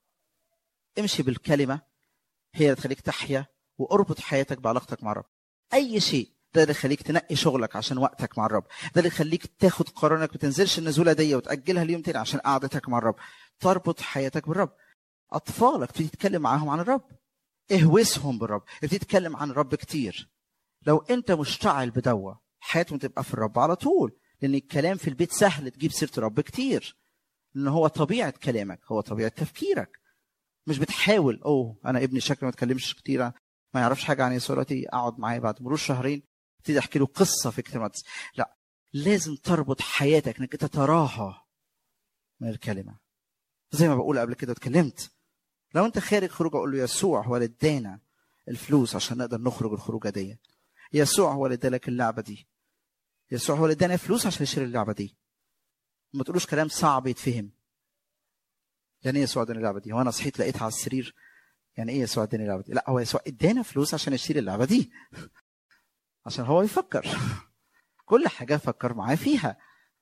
B: امشي بالكلمه هي اللي تخليك تحيا واربط حياتك بعلاقتك مع الرب اي شيء ده اللي يخليك تنقي شغلك عشان وقتك مع الرب ده اللي يخليك تاخد قرار انك ما تنزلش النزوله دي وتاجلها اليوم تاني عشان قعدتك مع الرب تربط حياتك بالرب اطفالك تبتدي تتكلم معاهم عن الرب اهوسهم بالرب ابتدي تتكلم عن الرب كتير لو انت مشتعل بدوا حياتهم تبقى في الرب على طول لان الكلام في البيت سهل تجيب سيره الرب كتير لان هو طبيعه كلامك هو طبيعه تفكيرك مش بتحاول اوه انا ابني شكله ما اتكلمش كتير ما يعرفش حاجه عن يسوع دلوقتي اقعد معاه بعد مرور شهرين ابتدي احكي له قصه في كتاب المقدس لا لازم تربط حياتك انك انت تراها من الكلمه زي ما بقول قبل كده اتكلمت لو انت خارج خروج اقول له يسوع هو اللي ادانا الفلوس عشان نقدر نخرج الخروجه دي يسوع هو اللي ادالك اللعبه دي يسوع هو اللي ادانا فلوس عشان نشتري اللعبه دي ما تقولوش كلام صعب يتفهم يعني ايه يسوع اداني اللعبه دي هو انا صحيت لقيتها على السرير يعني ايه يسوع اداني اللعبه دي لا هو يسوع ادانا فلوس عشان نشتري اللعبه دي عشان هو يفكر كل حاجه فكر معاه فيها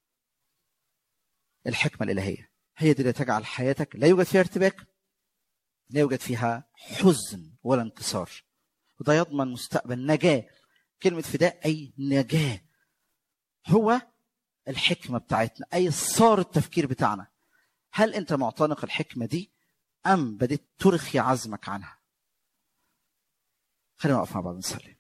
B: الحكمه الالهيه هي دي اللي تجعل حياتك لا يوجد فيها ارتباك لا يوجد فيها حزن ولا انكسار وده يضمن مستقبل نجاه كلمه فداء اي نجاه هو الحكمه بتاعتنا اي صار التفكير بتاعنا هل انت معتنق الحكمه دي ام بديت ترخي عزمك عنها خلينا نقف مع بعض نصلي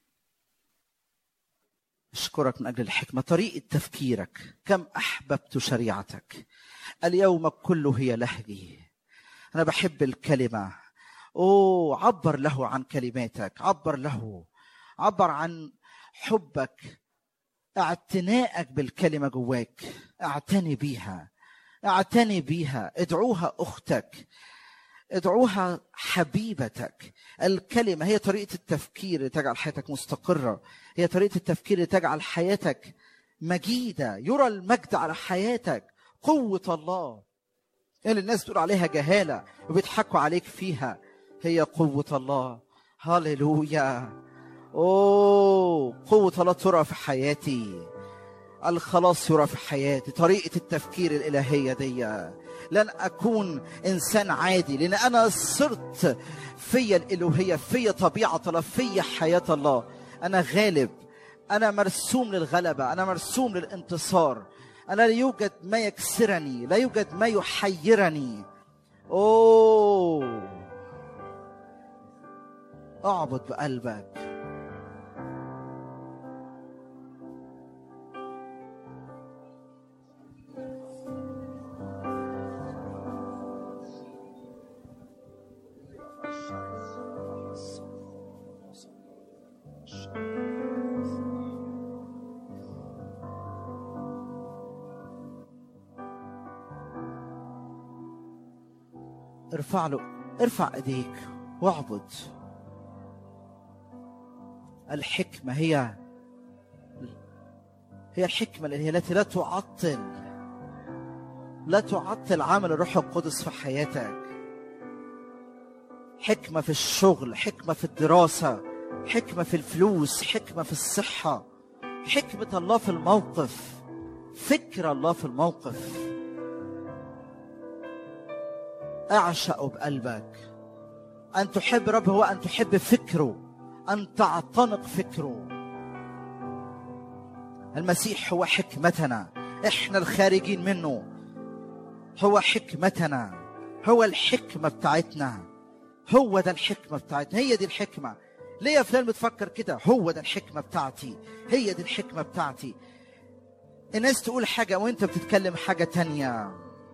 B: اشكرك من اجل الحكمه طريقه تفكيرك كم احببت شريعتك اليوم كله هي لهجي انا بحب الكلمه اوه عبر له عن كلماتك عبر له عبر عن حبك اعتنائك بالكلمه جواك اعتني بيها اعتني بيها ادعوها اختك ادعوها حبيبتك الكلمه هي طريقه التفكير اللي تجعل حياتك مستقره هي طريقه التفكير اللي تجعل حياتك مجيده يرى المجد على حياتك قوه الله اللي الناس بتقول عليها جهاله وبيضحكوا عليك فيها هي قوه الله هللويا اوه قوه الله ترى في حياتي الخلاص يرى في حياتي طريقة التفكير الإلهية دي لن أكون إنسان عادي لأن أنا صرت فيا الإلوهية فيا طبيعة الله فيا حياة الله أنا غالب أنا مرسوم للغلبة أنا مرسوم للانتصار أنا لا يوجد ما يكسرني لا يوجد ما يحيرني أوه اعبد بقلبك ارفع له ارفع ايديك واعبد الحكمة هي هي الحكمة اللي هي التي لا تعطل لا تعطل عمل الروح القدس في حياتك حكمة في الشغل حكمة في الدراسة حكمة في الفلوس حكمة في الصحة حكمة الله في الموقف فكر الله في الموقف اعشق بقلبك ان تحب رب هو ان تحب فكره ان تعتنق فكره المسيح هو حكمتنا احنا الخارجين منه هو حكمتنا هو الحكمة بتاعتنا هو ده الحكمة بتاعتنا هي دي الحكمة ليه يا فلان بتفكر كده هو ده الحكمة بتاعتي هي دي الحكمة بتاعتي الناس تقول حاجة وانت بتتكلم حاجة تانية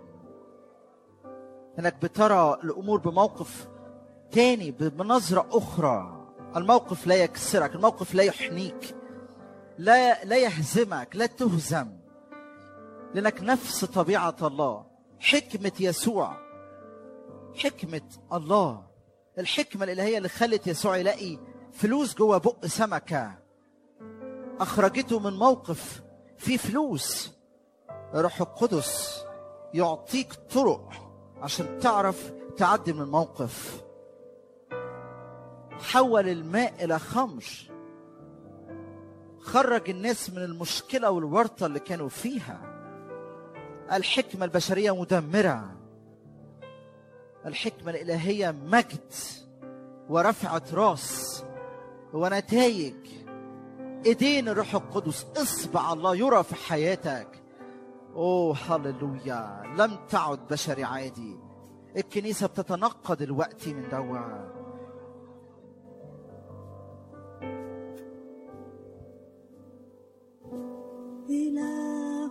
B: انك بترى الامور بموقف تاني بنظرة اخرى الموقف لا يكسرك الموقف لا يحنيك لا لا يهزمك لا تهزم لانك نفس طبيعة الله حكمة يسوع حكمة الله الحكمة الإلهية اللي خلت يسوع يلاقي فلوس جوه بق سمكة أخرجته من موقف فيه فلوس الروح القدس يعطيك طرق عشان تعرف تعدي من الموقف حول الماء إلى خمر خرج الناس من المشكلة والورطة اللي كانوا فيها الحكمة البشرية مدمرة الحكمة الإلهية مجد ورفعة راس ونتائج ايدين الروح القدس اصبع الله يرى في حياتك اوه هللويا لم تعد بشري عادي الكنيسة بتتنقى دلوقتي من دوا
C: إله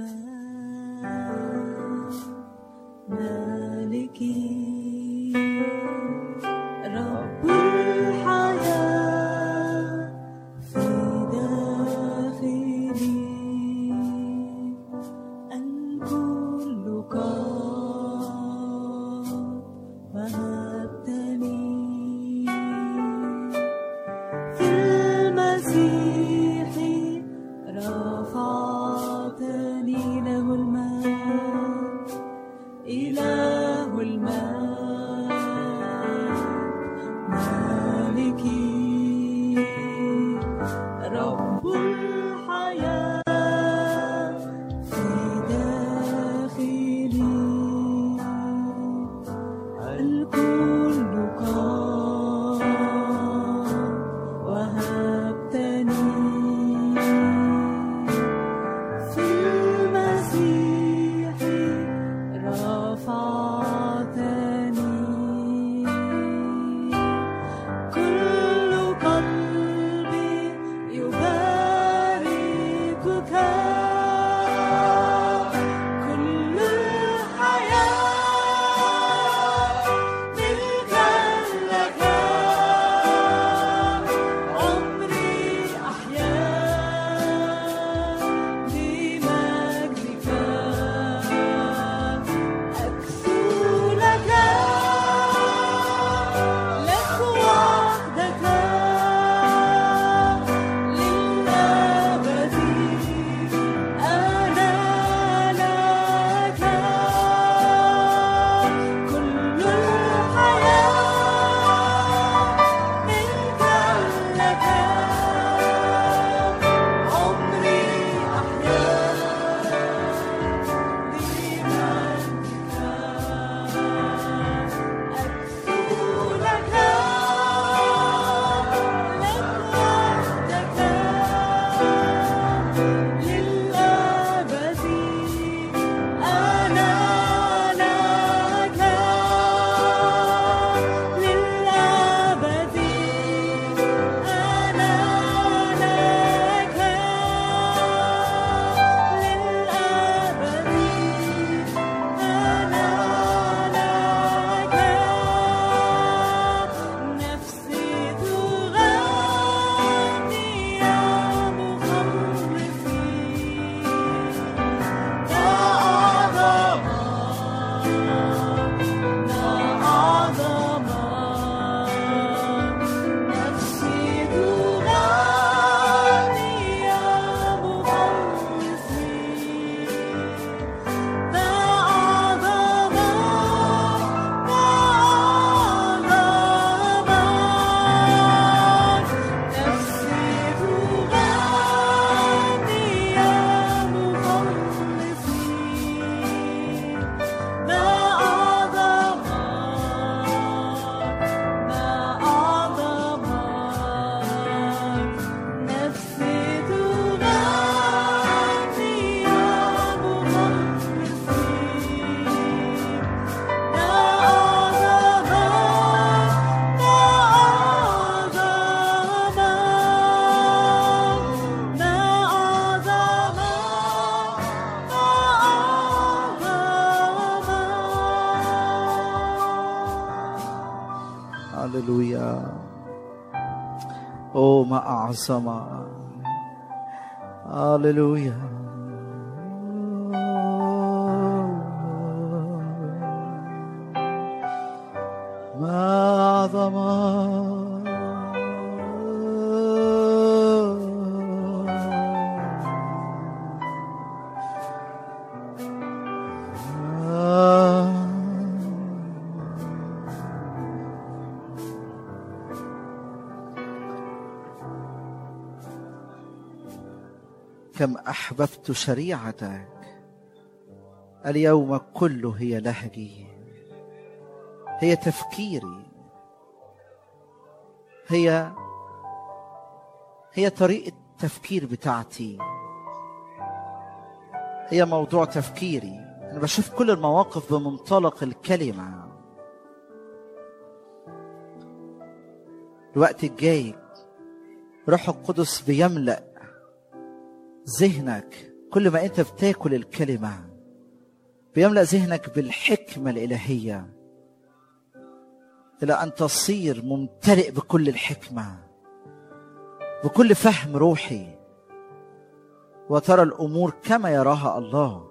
C: الماء مالكي رب الحياة في داخلي أن كل قد وهبتني في المسيح رفعتني
B: هللويا او ما اعظم هللويا ما اعظم كم احببت شريعتك اليوم كله هي لهجي هي تفكيري هي هي طريقه التفكير بتاعتي هي موضوع تفكيري انا بشوف كل المواقف بمنطلق الكلمه الوقت الجاي روح القدس بيملأ ذهنك كل ما انت بتاكل الكلمه بيملا ذهنك بالحكمه الالهيه الى ان تصير ممتلئ بكل الحكمه بكل فهم روحي وترى الامور كما يراها الله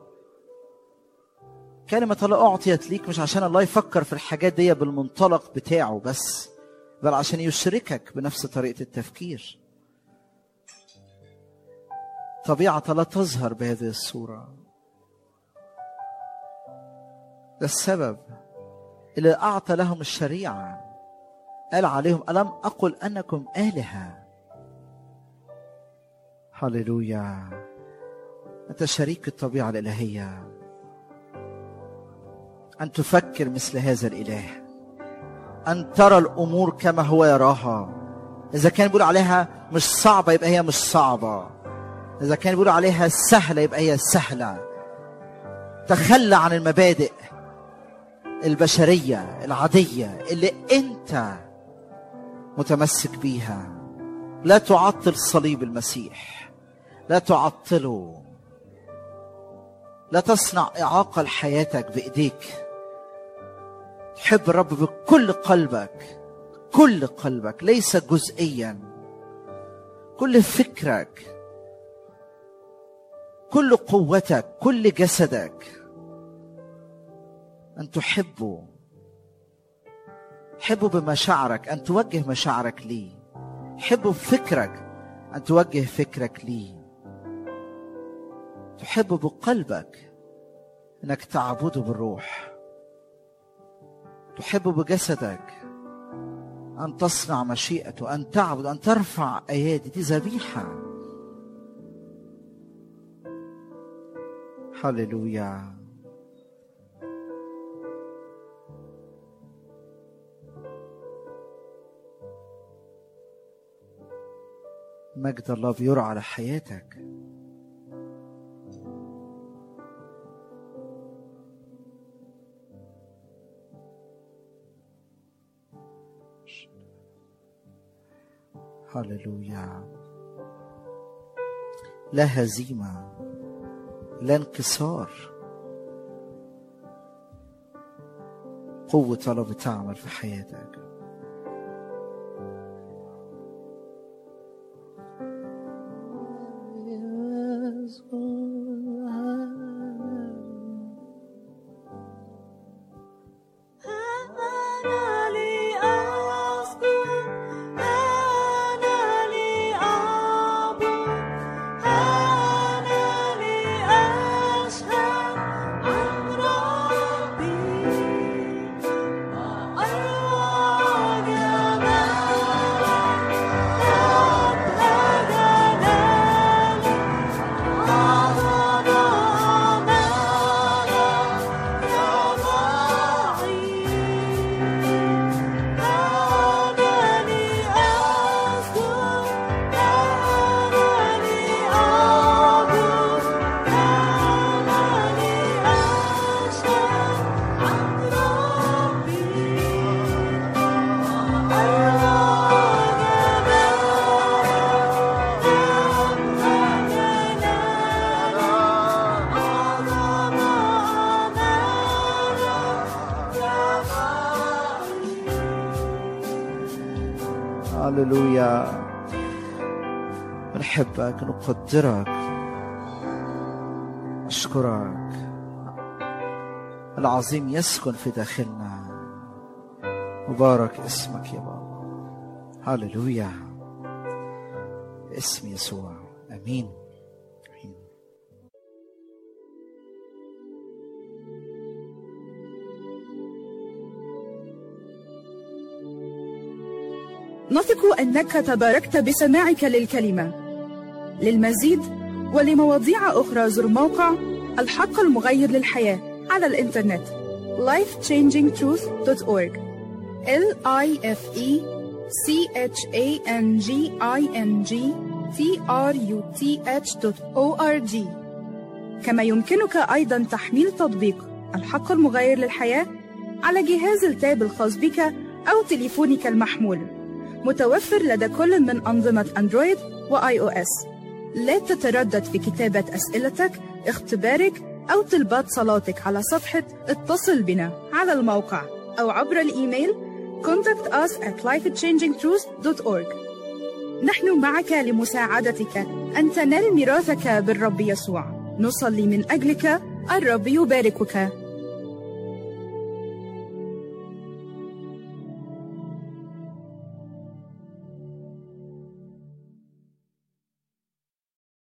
B: كلمة الله أعطيت ليك مش عشان الله يفكر في الحاجات دي بالمنطلق بتاعه بس بل عشان يشركك بنفس طريقة التفكير طبيعة لا تظهر بهذه الصورة ده السبب اللي أعطى لهم الشريعة قال عليهم ألم أقل أنكم آلهة هللويا أنت شريك الطبيعة الإلهية أن تفكر مثل هذا الإله أن ترى الأمور كما هو يراها إذا كان بيقول عليها مش صعبة يبقى هي مش صعبة إذا كان بيقولوا عليها سهلة يبقى هي سهلة تخلى عن المبادئ البشرية العادية اللي أنت متمسك بيها لا تعطل صليب المسيح لا تعطله لا تصنع إعاقة لحياتك بإيديك تحب الرب بكل قلبك كل قلبك ليس جزئيا كل فكرك كل قوتك كل جسدك ان تحبه حبه بمشاعرك ان توجه مشاعرك ليه حبه بفكرك ان توجه فكرك ليه تحبه بقلبك انك تعبده بالروح تحبه بجسدك ان تصنع مشيئته ان تعبد ان ترفع ايادي دي ذبيحه هللويا مجد الله بيرى على حياتك هللويا لا هزيمه لا انكسار قوة الله بتعمل في حياتك
C: أنا لأسكن أنا لأعبد أنا لأشهد عن ربي وأروع
B: هللويا بنحبك نقدرك أشكرك العظيم يسكن في داخلنا مبارك اسمك يا بابا هللويا اسم يسوع امين امين
A: نثق انك تباركت بسماعك للكلمه للمزيد ولمواضيع اخرى زر موقع الحق المغير للحياه على الانترنت lifechangingtruth.org l i f e c h a n g i n g t r u t h o r g كما يمكنك ايضا تحميل تطبيق الحق المغير للحياه على جهاز التاب الخاص بك او تليفونك المحمول متوفر لدى كل من أنظمة أندرويد وآي أو إس. لا تتردد في كتابة أسئلتك، اختبارك أو طلبات صلاتك على صفحة اتصل بنا على الموقع أو عبر الإيميل contact us at lifechangingtruth.org نحن معك لمساعدتك أن تنال ميراثك بالرب يسوع نصلي من أجلك الرب يباركك